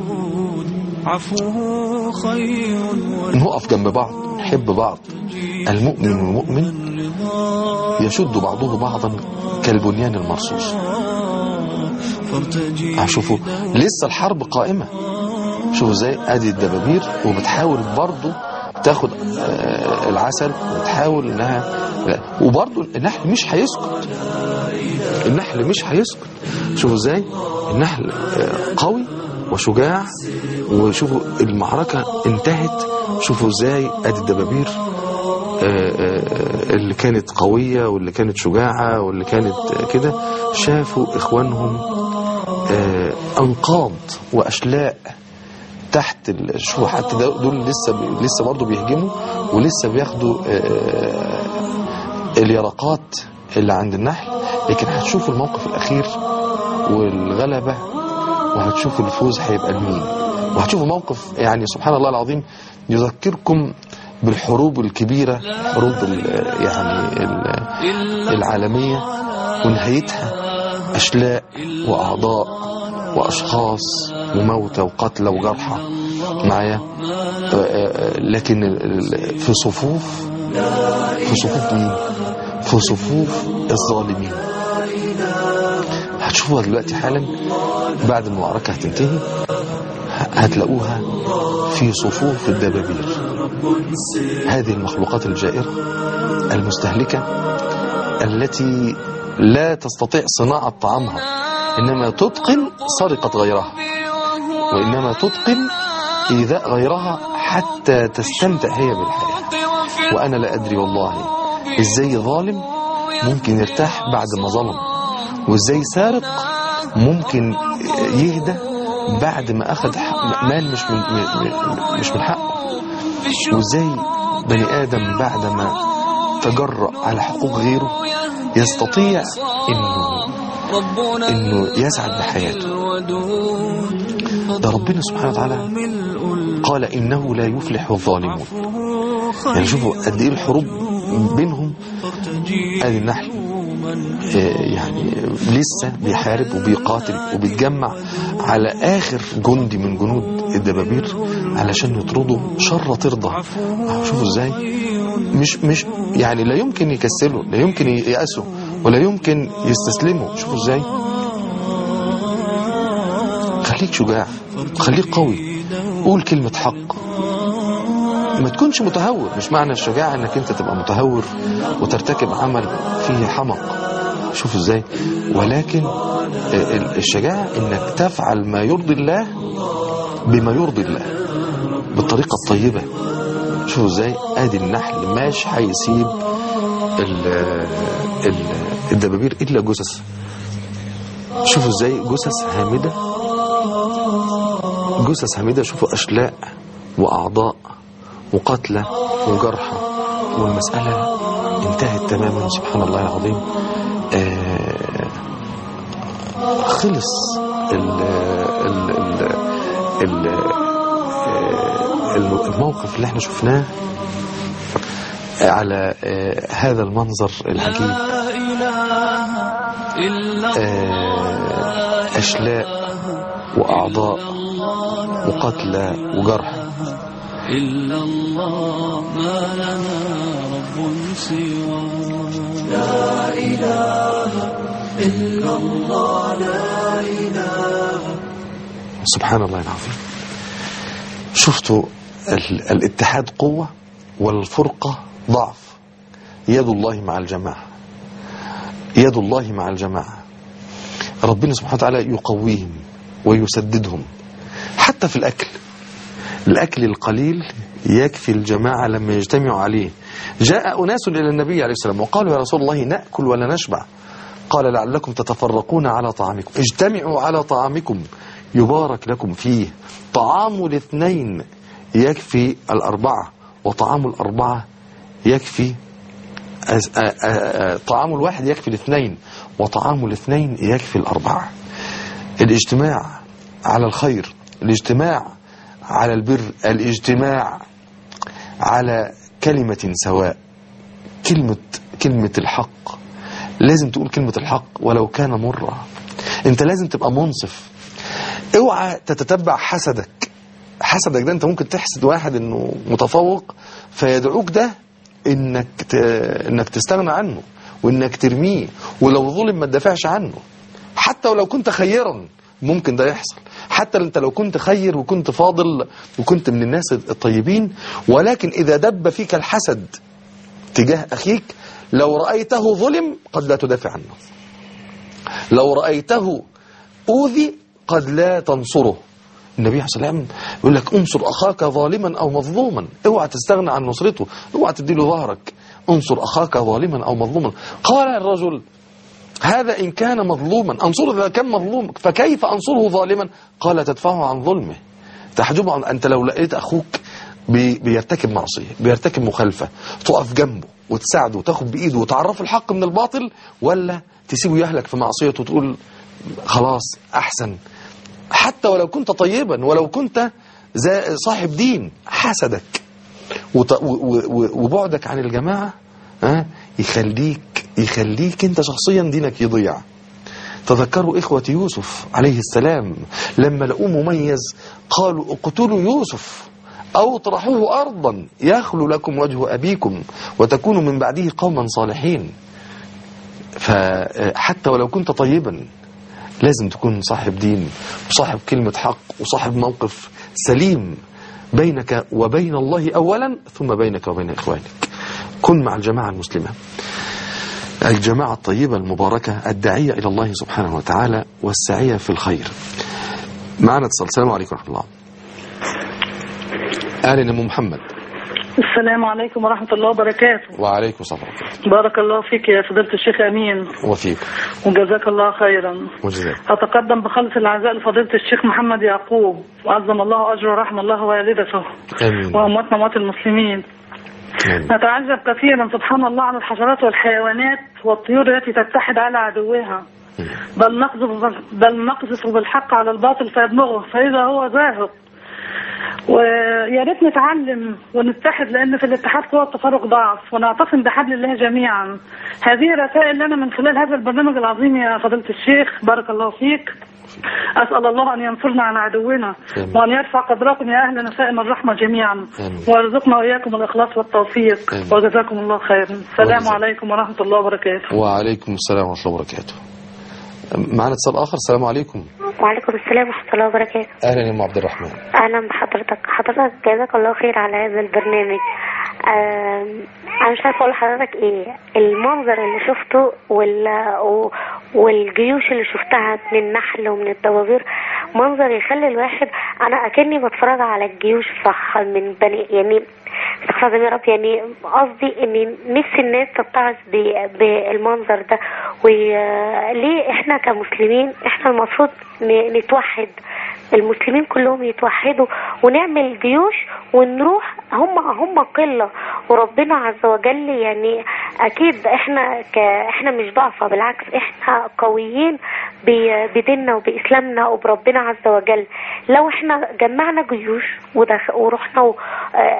عفوه خير نقف جنب بعض نحب بعض المؤمن والمؤمن يشد بعضه بعضا كالبنيان المرصوص فارتجي شوفوا لسه الحرب قائمة شوفوا ازاي ادي الدبابير وبتحاول برضه تاخد آه، العسل وتحاول انها لا. وبرضه النحل مش هيسكت النحل مش هيسكت شوفوا ازاي النحل آه، قوي وشجاع وشوفوا المعركة انتهت شوفوا ازاي ادي الدبابير آه، آه، اللي كانت قوية واللي كانت شجاعة واللي كانت آه، كده شافوا اخوانهم آه، انقاض واشلاء تحت ال- شو حتى ده- دول لسه بي- لسه برضه بيهجموا ولسه بياخدوا آه، اليرقات اللي عند النحل لكن هتشوفوا الموقف الاخير والغلبه وهتشوفوا الفوز هيبقى لمين وهتشوفوا موقف يعني سبحان الله العظيم يذكركم بالحروب الكبيره حروب ال- يعني ال- العالميه ونهايتها اشلاء واعضاء واشخاص وموتى وقتلى وجرحى معايا آه، آه، لكن ال- ال- في صفوف في صفوف مين في صفوف الظالمين هتشوفوها دلوقتي حالا بعد ما المعركة هتنتهي ه- هتلاقوها في صفوف الدبابير هذه المخلوقات الجائرة المستهلكة التي لا تستطيع صناعة طعامها إنما تتقن سرقة غيرها وإنما تتقن إيذاء غيرها حتى تستمتع هي بالحياة وأنا لا أدري والله إزاي ظالم ممكن يرتاح بعد ما ظلم وإزاي سارق ممكن يهدى بعد ما أخذ حق- مال مش من, م- مش من حقه وإزاي بني آدم بعد ما تجرأ على حقوق غيره يستطيع إنه ربنا إنه يسعد بحياته الودود ده ربنا سبحانه وتعالى ملء العفو قال إنه لا يفلح الظالمون خير يعني شوفوا قد إيه الحروب بينهم فارتجي ادي النحل آه، يعني لسه بيحارب وبيقاتل وبيتجمع على اخر جندي من جنود الدبابير علشان يطردوا شر ترضى آه، شوفوا ازاي مش مش يعني لا يمكن يكسلوا لا يمكن ييأسوا ولا يمكن يستسلموا شوفوا ازاي خليك شجاع خليك قوي قول كلمة حق ما تكونش متهور مش معنى الشجاعة انك انت تبقى متهور وترتكب عمل فيه حمق شوف ازاي ولكن ال- الشجاعة انك تفعل ما يرضي الله بما يرضي الله بالطريقة الطيبة شوفوا ازاي ادي النحل مش هيسيب ال- ال- الدبابير الا جثث شوفوا ازاي جثث هامدة جثث هامدة شوفوا اشلاء واعضاء وقتلى وجرحى والمسألة انتهت تماما سبحان الله العظيم آه خلص ال ال ال ال آه، الموقف اللي احنا شفناه على آه، هذا المنظر العجيب لا إله إلا آه، أشلاء وأعضاء وقتلى وجرح إلا الله ما لنا رب سوى لا إله إلا الله لا إله سبحان الله العظيم شفتوا ال- الاتحاد قوة والفرقة ضعف يد الله مع الجماعة يد الله مع الجماعة ربنا سبحانه وتعالى يقويهم ويسددهم حتى في الأكل الأكل القليل يكفي الجماعة لما يجتمعوا عليه جاء أناس إلى النبي عليه السلام وقالوا يا رسول الله نأكل ولا نشبع قال لعلكم تتفرقون على طعامكم اجتمعوا على طعامكم يبارك لكم فيه طعام الاثنين يكفي الأربعة وطعام الأربعة يكفي أز- آ- آ- آ- طعام الواحد يكفي الاثنين وطعام الاثنين يكفي الأربعة الاجتماع على الخير الاجتماع على البر الاجتماع على كلمة سواء كلمة كلمة الحق لازم تقول كلمة الحق ولو كان مرة انت لازم تبقى منصف اوعى تتتبع حسدك حسدك ده انت ممكن تحسد واحد انه متفوق فيدعوك ده انك ت... انك تستغنى عنه وانك ترميه ولو ظلم ما تدافعش عنه حتى ولو كنت خيرا ممكن ده يحصل حتى انت لو كنت خير وكنت فاضل وكنت من الناس الطيبين ولكن اذا دب فيك الحسد تجاه اخيك لو رايته ظلم قد لا تدافع عنه لو رايته اوذي قد لا تنصره النبي صلى الله عليه وسلم يقول لك انصر اخاك ظالما او مظلوما اوعى تستغنى عن نصرته اوعى تديله ظهرك انصر اخاك ظالما او مظلوما قال الرجل هذا إن كان مظلوما أنصره إذا كان مظلوم فكيف أنصره ظالما قال تدفعه عن ظلمه تحجبه عن أنت لو لقيت أخوك بي بيرتكب معصية بيرتكب مخالفة تقف جنبه وتساعده وتاخد بإيده وتعرفه الحق من الباطل ولا تسيبه يهلك في معصيته وتقول خلاص أحسن حتى ولو كنت طيبا ولو كنت زا- صاحب دين حسدك وط- و- و- و- وبعدك عن الجماعة ها يخليك يخليك انت شخصيا دينك يضيع تذكروا إخوة يوسف عليه السلام لما لقوه مميز قالوا اقتلوا يوسف أو اطرحوه أرضا يخلو لكم وجه أبيكم وتكونوا من بعده قوما صالحين فحتى ولو كنت طيبا لازم تكون صاحب دين وصاحب كلمة حق وصاحب موقف سليم بينك وبين الله أولا ثم بينك وبين إخوانك كن مع الجماعة المسلمة الجماعة الطيبة المباركة الداعية إلى الله سبحانه وتعالى والسعية في الخير معنا اتصال السلام عليكم ورحمة الله أهلا يا أم محمد السلام عليكم ورحمة الله وبركاته وعليكم السلام ورحمة الله بارك الله فيك يا فضيلة الشيخ أمين وفيك وجزاك الله خيرا وجزاك أتقدم بخلص العزاء لفضيلة الشيخ محمد يعقوب وعظم الله أجره ورحم الله والدته آمين وأمواتنا أموات المسلمين آمين نتعجب كثيرا سبحان الله عن الحشرات والحيوانات والطيور التي تتحد على عدوها بل نقذف بل نقذف بالحق على الباطل فيدمغه فإذا هو زاهق ويا ريت نتعلم ونتحد لان في الاتحاد قوه التفرق ضعف ونعتصم بحبل الله جميعا. هذه رسائل لنا من خلال هذا البرنامج العظيم يا فضيله الشيخ بارك الله فيك. اسال الله ان ينصرنا على عدونا آمين. وان يرفع قدركم يا اهل نسائم الرحمه جميعا آمين. ويرزقنا واياكم الاخلاص والتوفيق آمين. وجزاكم الله خيرا. السلام وجزاك. عليكم ورحمه الله وبركاته. وعليكم السلام ورحمة الله وبركاته معنا اتصال آخر السلام عليكم وعليكم السلام ورحمة الله وبركاته أهلا يا أم عبد الرحمن أهلا بحضرتك حضرتك جزاك الله خير على هذا البرنامج آم، أنا مش عارفة أقول لحضرتك إيه المنظر اللي شفته وال... و- والجيوش اللي شفتها من النحل ومن الدوابير منظر يخلي الواحد أنا أكني بتفرج على الجيوش صح من بني يعني استغفر الله يا رب يعني قصدي ان نفس الناس تتعظ ب- بالمنظر ده وليه احنا كمسلمين احنا المفروض ن- نتوحد المسلمين كلهم يتوحدوا ونعمل جيوش ونروح هم هم قله وربنا عز وجل يعني اكيد احنا ك احنا مش ضعفة بالعكس احنا قويين ب- بديننا وباسلامنا وبربنا عز وجل لو احنا جمعنا جيوش ودخ... ورحنا و... آه،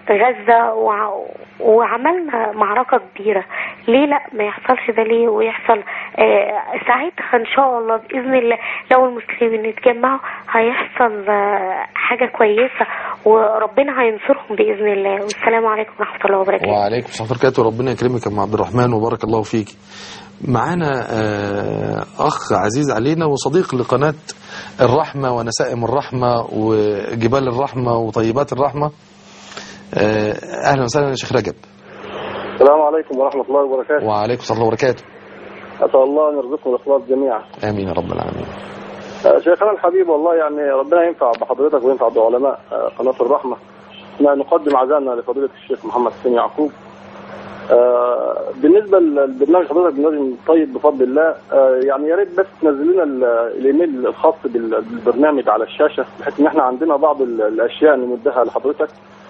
غزة وع- وعملنا معركة كبيرة ليه لا ما يحصلش ده ليه ويحصل آه، ساعتها ان شاء الله باذن الله لو المسلمين يتجمعوا هيحصل آه، حاجة كويسة وربنا هينصرهم باذن الله والسلام عليكم ورحمة الله وبركاته وعليكم السلام ورحمة الله وبركاته ربنا يكرمك يا ام عبد الرحمن وبارك الله فيك معانا آه، اخ عزيز علينا وصديق لقناة الرحمة ونسائم الرحمة وجبال الرحمة وطيبات الرحمة آه، اهلا وسهلا يا شيخ رجب السلام عليكم ورحمة الله وبركاته وعليكم السلام وبركاته أسأل الله أن يرزقنا الإخلاص جميعا امين يا رب العالمين آه، شيخنا الحبيب والله يعني ربنا ينفع بحضرتك وينفع بعلماء آه، قناة الرحمة إحنا نقدم عزائنا لفضيلة الشيخ محمد حسين يعقوب آه، بالنسبة للبرنامج حضرتك برنامج طيب بفضل الله آه، يعني يا ريت بس تنزل لنا ال- الإيميل الخاص بال- بالبرنامج على الشاشة بحيث إن إحنا عندنا بعض ال- الأشياء نمدها لحضرتك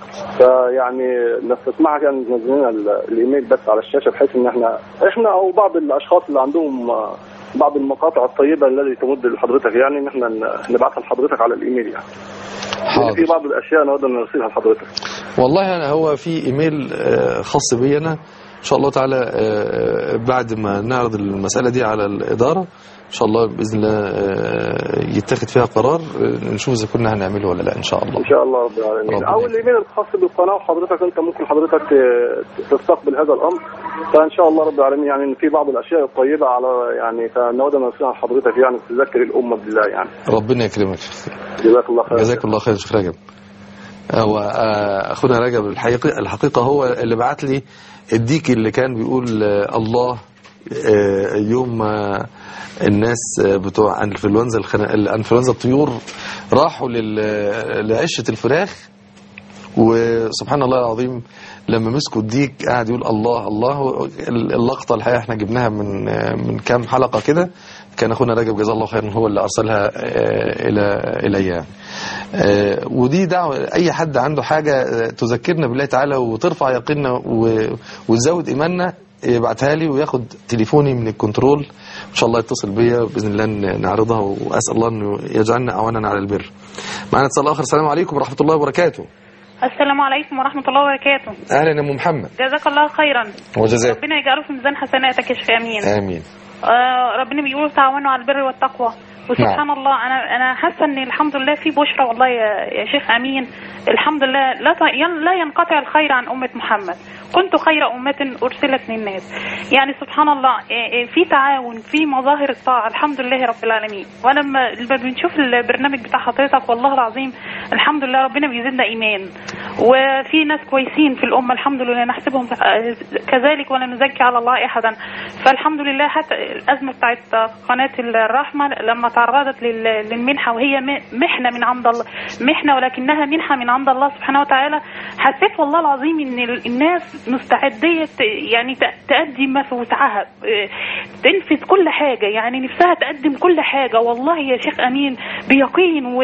فيعني نستسمحك ان تنزل لنا ال- الايميل بس على الشاشه بحيث ان احنا احنا او بعض الاشخاص اللي عندهم آه، بعض المقاطع الطيبه التي تمد لحضرتك يعني ان احنا ن- نبعثها لحضرتك على الايميل يعني. لأن في بعض الاشياء نقدر نرسلها لحضرتك. والله أنا هو في ايميل آه، خاص بي انا ان شاء الله تعالى آه، بعد ما نعرض المسألة دي على الإدارة ان شاء الله باذن الله آه، يتخذ فيها قرار آه، نشوف اذا كنا هنعمله ولا لا ان شاء الله ان شاء الله رب العالمين. ربنا او الايميل الخاص بالقناه وحضرتك انت ممكن حضرتك ت- تستقبل هذا الامر فان شاء الله رب العالمين يعني إن في بعض الاشياء الطيبه على يعني فنود نرسلها لحضرتك يعني تذكر الامه بالله يعني. ربنا يكرمك جزاك الله خير. جزاك الله خير يا شيخ رجب هو آه، اخونا رجب الحقيقة, الحقيقة هو اللي بعت لي الديك اللي كان بيقول آه، الله آه، يوم ما الناس آه، بتوع انفلونزا الخنا... الانفلونزا الطيور راحوا لل... لعشة الفراخ وسبحان الله العظيم لما مسكوا الديك قاعد يقول الله الله اللقطة الحقيقة احنا جبناها من من كام حلقة كده كان اخونا رجب جزاه الله خيرا هو اللي ارسلها آه، الى الي يعني. آه، ودي دعوة اي حد عنده حاجة آه، تذكرنا بالله تعالى وترفع يقيننا و- وتزود ايماننا يبعتها لي وياخد تليفوني من الكنترول ان شاء الله يتصل بيا باذن الله ن- نعرضها واسال الله انه يجعلنا اعوانا على البر. معنا اتصال اخر السلام عليكم ورحمه الله وبركاته. السلام عليكم ورحمة الله وبركاته اهلا يا ام محمد جزاك الله خيرا وجزاك ربنا يجعله في ميزان حسناتك يا شيخ أمين امين آه ربنا بيقول تعاونوا على البر والتقوى وسبحان الله انا انا حاسه ان الحمد لله في بشرى والله يا, يا شيخ امين الحمد لله لا ت- ين- لا ينقطع الخير عن امه محمد كنت خير امه ارسلت للناس يعني سبحان الله إيه إيه في تعاون في مظاهر الطاعه الحمد لله رب العالمين ولما الب- بنشوف البرنامج بتاع حضرتك والله العظيم الحمد لله ربنا بيزيدنا ايمان وفي ناس كويسين في الامه الحمد لله نحسبهم آه، كذلك ولا نزكي على الله احدا فالحمد لله حتى الازمه بتاعت قناه الرحمه لما تعرضت لل- للمنحه وهي م- محنه من عند الله محنه ولكنها منحه من عند الله سبحانه وتعالى حسيت والله العظيم ان ال- الناس مستعديه ت- يعني ت- تأدي ما في وسعها إيه، تنفذ كل حاجه يعني نفسها تقدم كل حاجه والله يا شيخ امين بيقين و...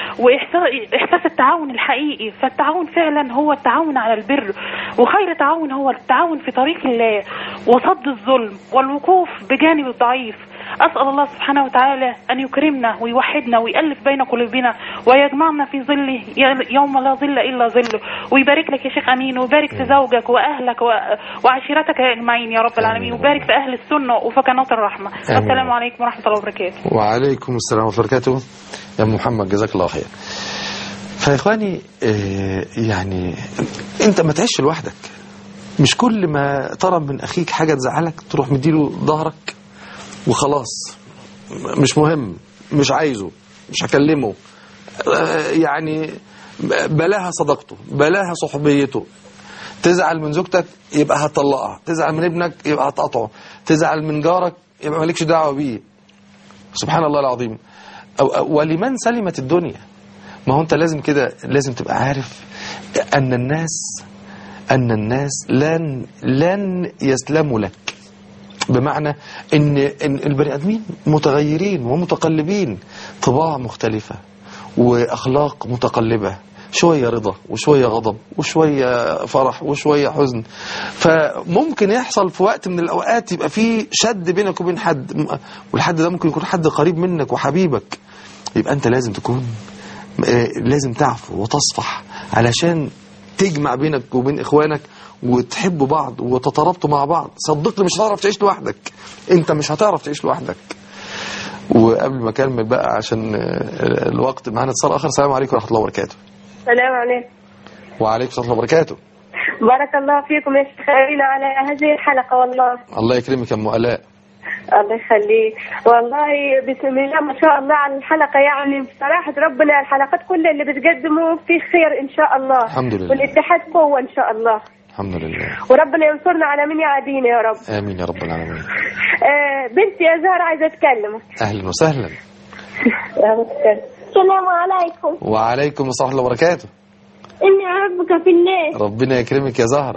واحساس إحساس التعاون الحقيقي فالتعاون فعلا هو التعاون على البر وخير تعاون هو التعاون في طريق الله وصد الظلم والوقوف بجانب الضعيف أسأل الله سبحانه وتعالى أن يكرمنا ويوحدنا ويألف بين قلوبنا ويجمعنا في ظله ي- يوم لا ظل إلا ظله ويبارك لك يا شيخ أمين ويبارك في زوجك وأهلك و- وعشيرتك أجمعين يا رب العالمين ويبارك في أهل السنة وفي قناة الرحمة آمين. السلام عليكم ورحمة الله وبركاته وعليكم السلام ورحمه الله وبركاته يا أم محمد جزاك الله خير فيا اخواني آه، يعني انت ما تعيش لوحدك مش كل ما ترى من اخيك حاجه تزعلك تروح مديله ظهرك وخلاص مش مهم مش عايزه مش هكلمه آه، يعني بلاها صداقته بلاها صحبيته تزعل من زوجتك يبقى هتطلقها تزعل من ابنك يبقى هتقطعه تزعل من جارك يبقى مالكش دعوه بيه سبحان الله العظيم أو أو ولمن سلمت الدنيا ما هو انت لازم كده لازم تبقى عارف ان الناس ان الناس لن لن يسلموا لك بمعنى ان ان البني ادمين متغيرين ومتقلبين طباع مختلفه واخلاق متقلبه شويه رضا وشويه غضب وشويه فرح وشويه حزن فممكن يحصل في وقت من الاوقات يبقى في شد بينك وبين حد والحد ده ممكن يكون حد قريب منك وحبيبك يبقى انت لازم تكون آه، لازم تعفو وتصفح علشان تجمع بينك وبين اخوانك وتحبوا بعض وتترابطوا مع بعض صدقني مش هتعرف تعيش لوحدك انت مش هتعرف تعيش لوحدك وقبل ما اكمل بقى عشان آه، الوقت معانا اتصال اخر السلام عليكم ورحمه الله وبركاته السلام عليكم وعليكم السلام ورحمه الله وبركاته بارك الله فيكم يا شيخ أمينة على هذه الحلقة والله الله يكرمك يا ام الاء الله يخليك والله بسم الله ما شاء الله على الحلقة يعني بصراحة ربنا الحلقات كلها اللي بتقدموا في خير إن شاء الله الحمد لله. والاتحاد قوة إن شاء الله الحمد لله وربنا ينصرنا على من يعادينا يا رب امين يا رب العالمين آه بنتي يا زهرة عايزة أتكلم اهلا وسهلا السلام عليكم وعليكم السلام ورحمه الله وبركاته إني أحبك في الله ربنا يكرمك يا زهره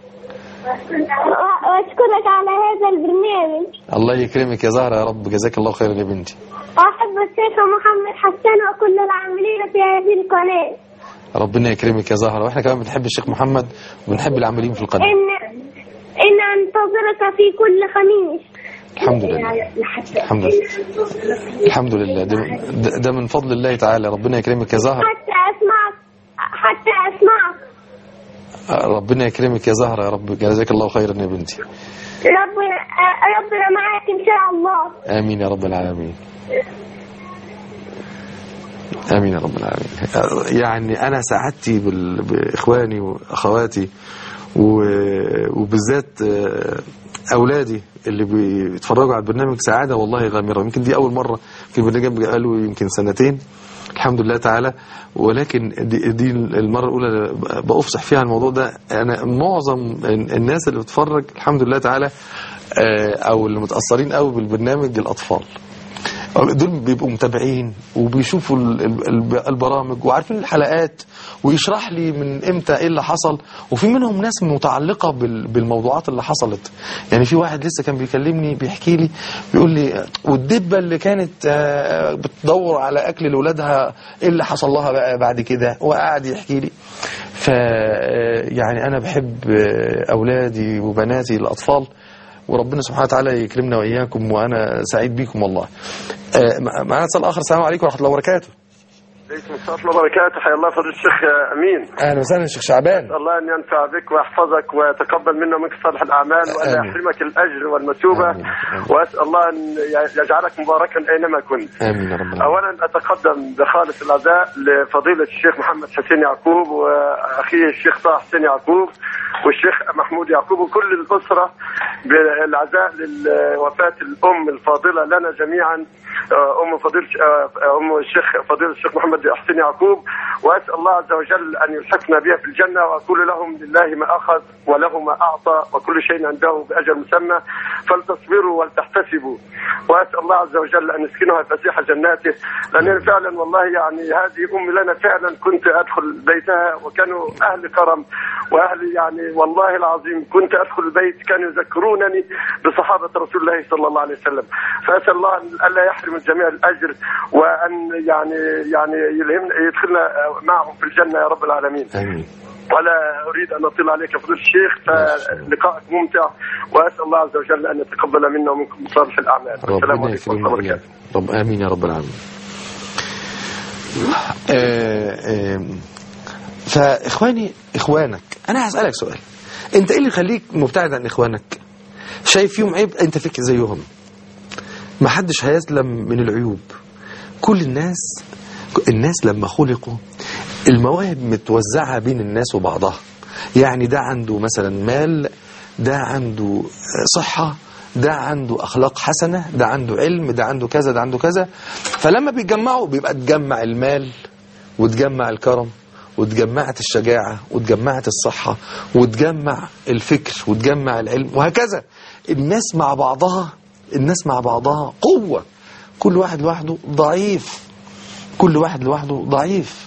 وأشكرك على هذا البرنامج الله يكرمك يا زهره يا رب جزاك الله خيرا يا بنتي أحب الشيخ محمد حسان وكل العاملين في هذه القناة ربنا يكرمك يا زهره واحنا كمان بنحب الشيخ محمد وبنحب العاملين في القناه إن إن أنتظرك في كل خميس الحمد لله الحمد لله الحمد لله ده, ده- ده من فضل الله تعالى ربنا يكرمك يا زهره حتى أسمعك حتى أسمعك ربنا يكرمك يا زهره يا رب جزاك الله خيرا يا بنتي ربنا آه، ربنا معاك إن شاء الله امين يا رب العالمين امين يا رب العالمين يعني انا سعادتي بال- باخواني واخواتي و- وبالذات آه، اولادي اللي بيتفرجوا على البرنامج سعاده والله غامره يمكن دي اول مره في البرنامج قالوا يمكن سنتين الحمد لله تعالى ولكن دي, دي المره الاولى بافصح فيها الموضوع ده انا معظم الناس اللي بتتفرج الحمد لله تعالى آه، او اللي متاثرين قوي بالبرنامج الاطفال دول بيبقوا متابعين وبيشوفوا ال- ال- البرامج وعارفين الحلقات ويشرح لي من امتى ايه اللي حصل وفي منهم ناس متعلقه بال- بالموضوعات اللي حصلت يعني في واحد لسه كان بيكلمني بيحكي لي بيقول لي والدبه اللي كانت آه، بتدور على اكل لاولادها ايه اللي حصل لها بقى بعد كده وقعد يحكي لي ف آه، يعني انا بحب آه، اولادي وبناتي الاطفال وربنا سبحانه وتعالى يكرمنا واياكم وانا سعيد بيكم والله. آه، مع- معانا اتصال اخر السلام عليكم ورحمه الله وبركاته. عليكم السلام ورحمة الله وبركاته حيا الله فضل الشيخ أمين اهلا وسهلا شيخ شعبان. الله أن ينفع بك ويحفظك ويتقبل منا ومنك صالح الأعمال وأن آمين. يحرمك الأجر والمثوبة وأسأل الله أن يجعلك مباركا أينما كنت امين يا رب العالمين. أولا أتقدم بخالص العزاء لفضيلة الشيخ محمد حسين يعقوب وأخيه الشيخ طه حسين يعقوب والشيخ محمود يعقوب وكل الأسرة بالعزاء لوفاة الأم الفاضلة لنا جميعا آه، أم فضيلة آه، أم الشيخ فضيلة الشيخ محمد حسين يعقوب وأسأل الله عز وجل أن يلحقنا بها في الجنة وأقول لهم لله ما أخذ وله ما أعطى وكل شيء عنده بأجل مسمى فلتصبروا ولتحتسبوا وأسأل الله عز وجل أن يسكنها فسيح جناته لأن فعلا والله يعني هذه أم لنا فعلا كنت أدخل بيتها وكانوا أهل كرم وأهل يعني والله العظيم كنت أدخل البيت كانوا يذكرونني بصحابة رسول الله صلى الله عليه وسلم فأسأل الله أن ألا يحرم الجميع الأجر وأن يعني يعني يلهمنا يدخلنا معهم في الجنة يا رب العالمين امين. ولا اريد ان اطيل عليك يا فضيله الشيخ فلقائك ممتع واسال الله عز وجل ان يتقبل منا ومنكم صالح الاعمال السلام ربنا عليكم يكرمنا ورحمه الله وإياكم. رب امين يا رب العالمين. آه، آه، فاخواني اخوانك انا هسالك سؤال انت ايه اللي يخليك مبتعد عن اخوانك شايف فيهم عيب انت فيك زيهم ما حدش هيسلم من العيوب كل الناس الناس لما خلقوا المواهب متوزعة بين الناس وبعضها يعني ده عنده مثلا مال ده عنده صحة ده عنده أخلاق حسنة ده عنده علم ده عنده كذا ده عنده كذا فلما بيتجمعوا بيبقى تجمع المال وتجمع الكرم وتجمعت الشجاعة وتجمعت الصحة وتجمع الفكر وتجمع العلم وهكذا الناس مع بعضها الناس مع بعضها قوة كل واحد لوحده ضعيف كل واحد لوحده ضعيف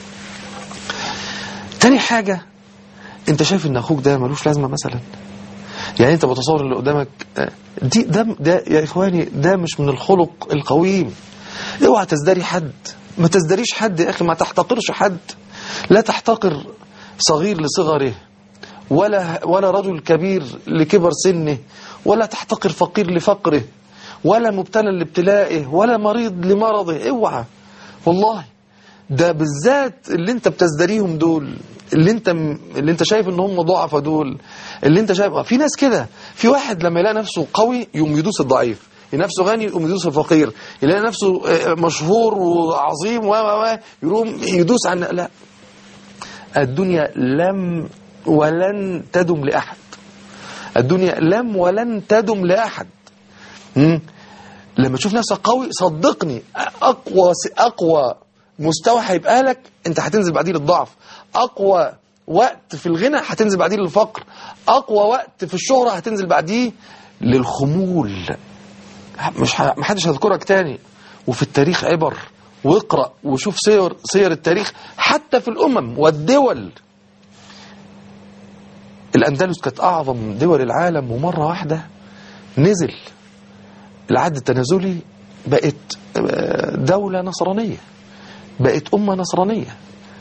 تاني حاجة انت شايف ان اخوك ده ملوش لازمة مثلا يعني انت متصور اللي قدامك آه، دي ده, ده يا اخواني ده مش من الخلق القويم اوعى تزدري حد ما تزدريش حد يا اخي ما تحتقرش حد لا تحتقر صغير لصغره ولا ولا رجل كبير لكبر سنه ولا تحتقر فقير لفقره ولا مبتلى لابتلائه ولا مريض لمرضه اوعى والله ده بالذات اللي انت بتزدريهم دول اللي انت اللي انت شايف ان هم ضعفة دول اللي انت شايف في ناس كده في واحد لما يلاقي نفسه قوي يقوم يدوس الضعيف يلاقي نفسه غني يقوم يدوس الفقير يلاقي نفسه آه، مشهور وعظيم و و و يقوم يدوس عن لا الدنيا لم ولن تدم لأحد الدنيا لم ولن تدم لأحد مم. لما تشوف نفسك قوي صدقني أقوى أقوى مستوى هيبقى لك أنت هتنزل بعديه للضعف أقوى وقت في الغنى هتنزل بعديه للفقر أقوى وقت في الشهرة هتنزل بعديه للخمول مش ه... محدش هيذكرك تاني وفي التاريخ عبر واقرأ وشوف سير سير التاريخ حتى في الأمم والدول الأندلس كانت أعظم دول العالم ومرة واحدة نزل العد التنازلي بقت آه، دولة نصرانية بقت أمة نصرانية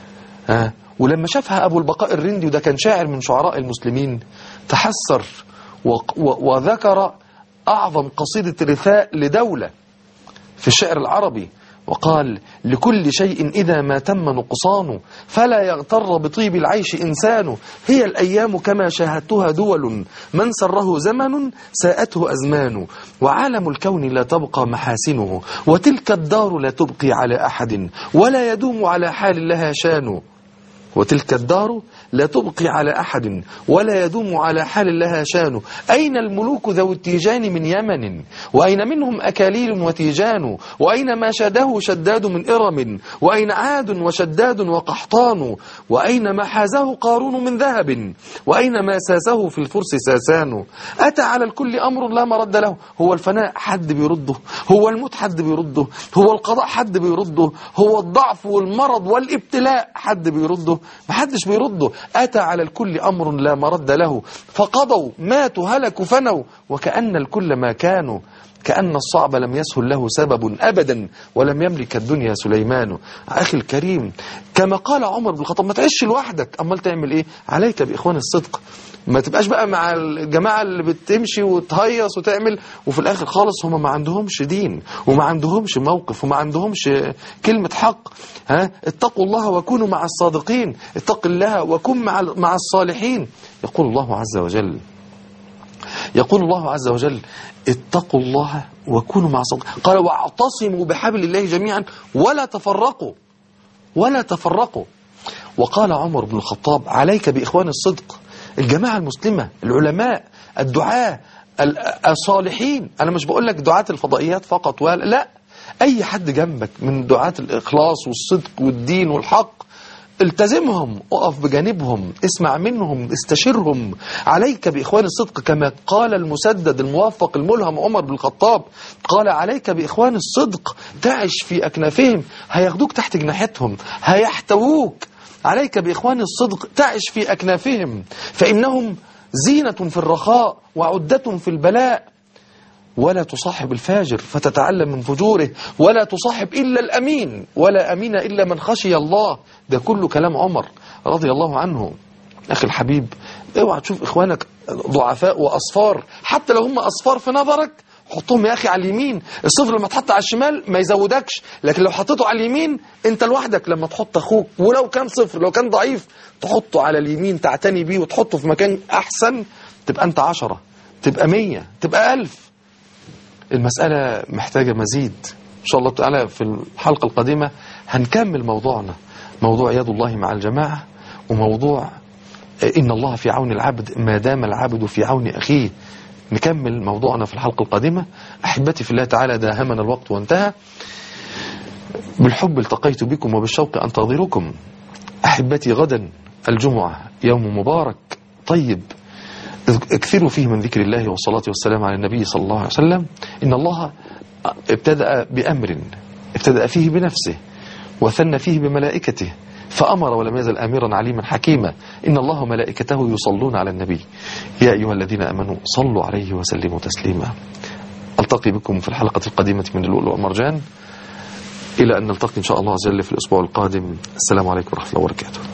ها ولما شافها أبو البقاء الرندي وده كان شاعر من شعراء المسلمين تحسر وق- و- وذكر أعظم قصيدة رثاء لدولة في الشعر العربي وقال لكل شيء إذا ما تم نقصان فلا يغتر بطيب العيش إنسان هي الأيام كما شاهدتها دول من سره زمن ساءته أزمان وعالم الكون لا تبقى محاسنه وتلك الدار لا تبقي على أحد ولا يدوم على حال لها شان وتلك الدار لا تبقي على أحد ولا يدوم على حال لها شان أين الملوك ذو التيجان من يمن وأين منهم أكاليل وتيجان وأين ما شاده شداد من إرم وأين عاد وشداد وقحطان وأين ما حازه قارون من ذهب وأين ما ساسه في الفرس ساسان أتى على الكل أمر لا مرد له هو الفناء حد بيرده هو الموت حد بيرده هو القضاء حد بيرده هو الضعف والمرض والابتلاء حد بيرده محدش بيرده أتى على الكل أمر لا مرد له فقضوا ماتوا هلكوا فنوا وكأن الكل ما كانوا كأن الصعب لم يسهل له سبب أبدا ولم يملك الدنيا سليمان أخي الكريم كما قال عمر بن الخطاب ما تعيش لوحدك أمال تعمل إيه عليك بإخوان الصدق ما تبقاش بقى مع الجماعة اللي بتمشي وتهيص وتعمل وفي الآخر خالص هم ما عندهمش دين وما عندهمش موقف وما عندهمش كلمة حق ها اتقوا الله وكونوا مع الصادقين اتق الله وكن مع مع الصالحين يقول الله عز وجل يقول الله عز وجل اتقوا الله وكونوا مع الصادقين قال واعتصموا بحبل الله جميعا ولا تفرقوا ولا تفرقوا وقال عمر بن الخطاب عليك بإخوان الصدق الجماعة المسلمة العلماء الدعاة ال- الصالحين أنا مش بقول لك دعاة الفضائيات فقط ولا لا أي حد جنبك من دعاة الإخلاص والصدق والدين والحق التزمهم اقف بجانبهم اسمع منهم استشرهم عليك بإخوان الصدق كما قال المسدد الموفق الملهم عمر بن الخطاب قال عليك بإخوان الصدق تعش في أكنافهم هياخدوك تحت جناحتهم هيحتووك عليك بإخوان الصدق تعش في أكنافهم فإنهم زينة في الرخاء وعدة في البلاء ولا تصاحب الفاجر فتتعلم من فجوره ولا تصاحب إلا الأمين ولا أمين إلا من خشي الله ده كله كلام عمر رضي الله عنه أخي الحبيب اوعى تشوف إخوانك ضعفاء وأصفار حتى لو هم أصفار في نظرك حطهم يا أخي على اليمين الصفر لما تحط على الشمال ما يزودكش لكن لو حطيته على اليمين انت لوحدك لما تحط أخوك ولو كان صفر لو كان ضعيف تحطه على اليمين تعتني بيه وتحطه في مكان أحسن تبقى أنت عشرة تبقى مية تبقى ألف المسألة محتاجة مزيد إن شاء الله تعالى في الحلقة القادمة هنكمل موضوعنا موضوع يد الله مع الجماعة وموضوع إن الله في عون العبد ما دام العبد في عون أخيه نكمل موضوعنا في الحلقة القادمة أحبتي في الله تعالى داهمنا الوقت وانتهى بالحب التقيت بكم وبالشوق أنتظركم أحبتي غدا الجمعة يوم مبارك طيب اكثروا فيه من ذكر الله والصلاة والسلام على النبي صلى الله عليه وسلم إن الله ابتدأ بأمر ابتدأ فيه بنفسه وثنى فيه بملائكته فأمر ولم يزل آمرا عليما حكيما إن الله وملائكته يصلون على النبي يا أيها الذين أمنوا صلوا عليه وسلموا تسليما ألتقي بكم في الحلقة القادمة من اللؤلؤ والمرجان إلى أن نلتقي إن شاء الله عز وجل في الأسبوع القادم السلام عليكم ورحمة الله وبركاته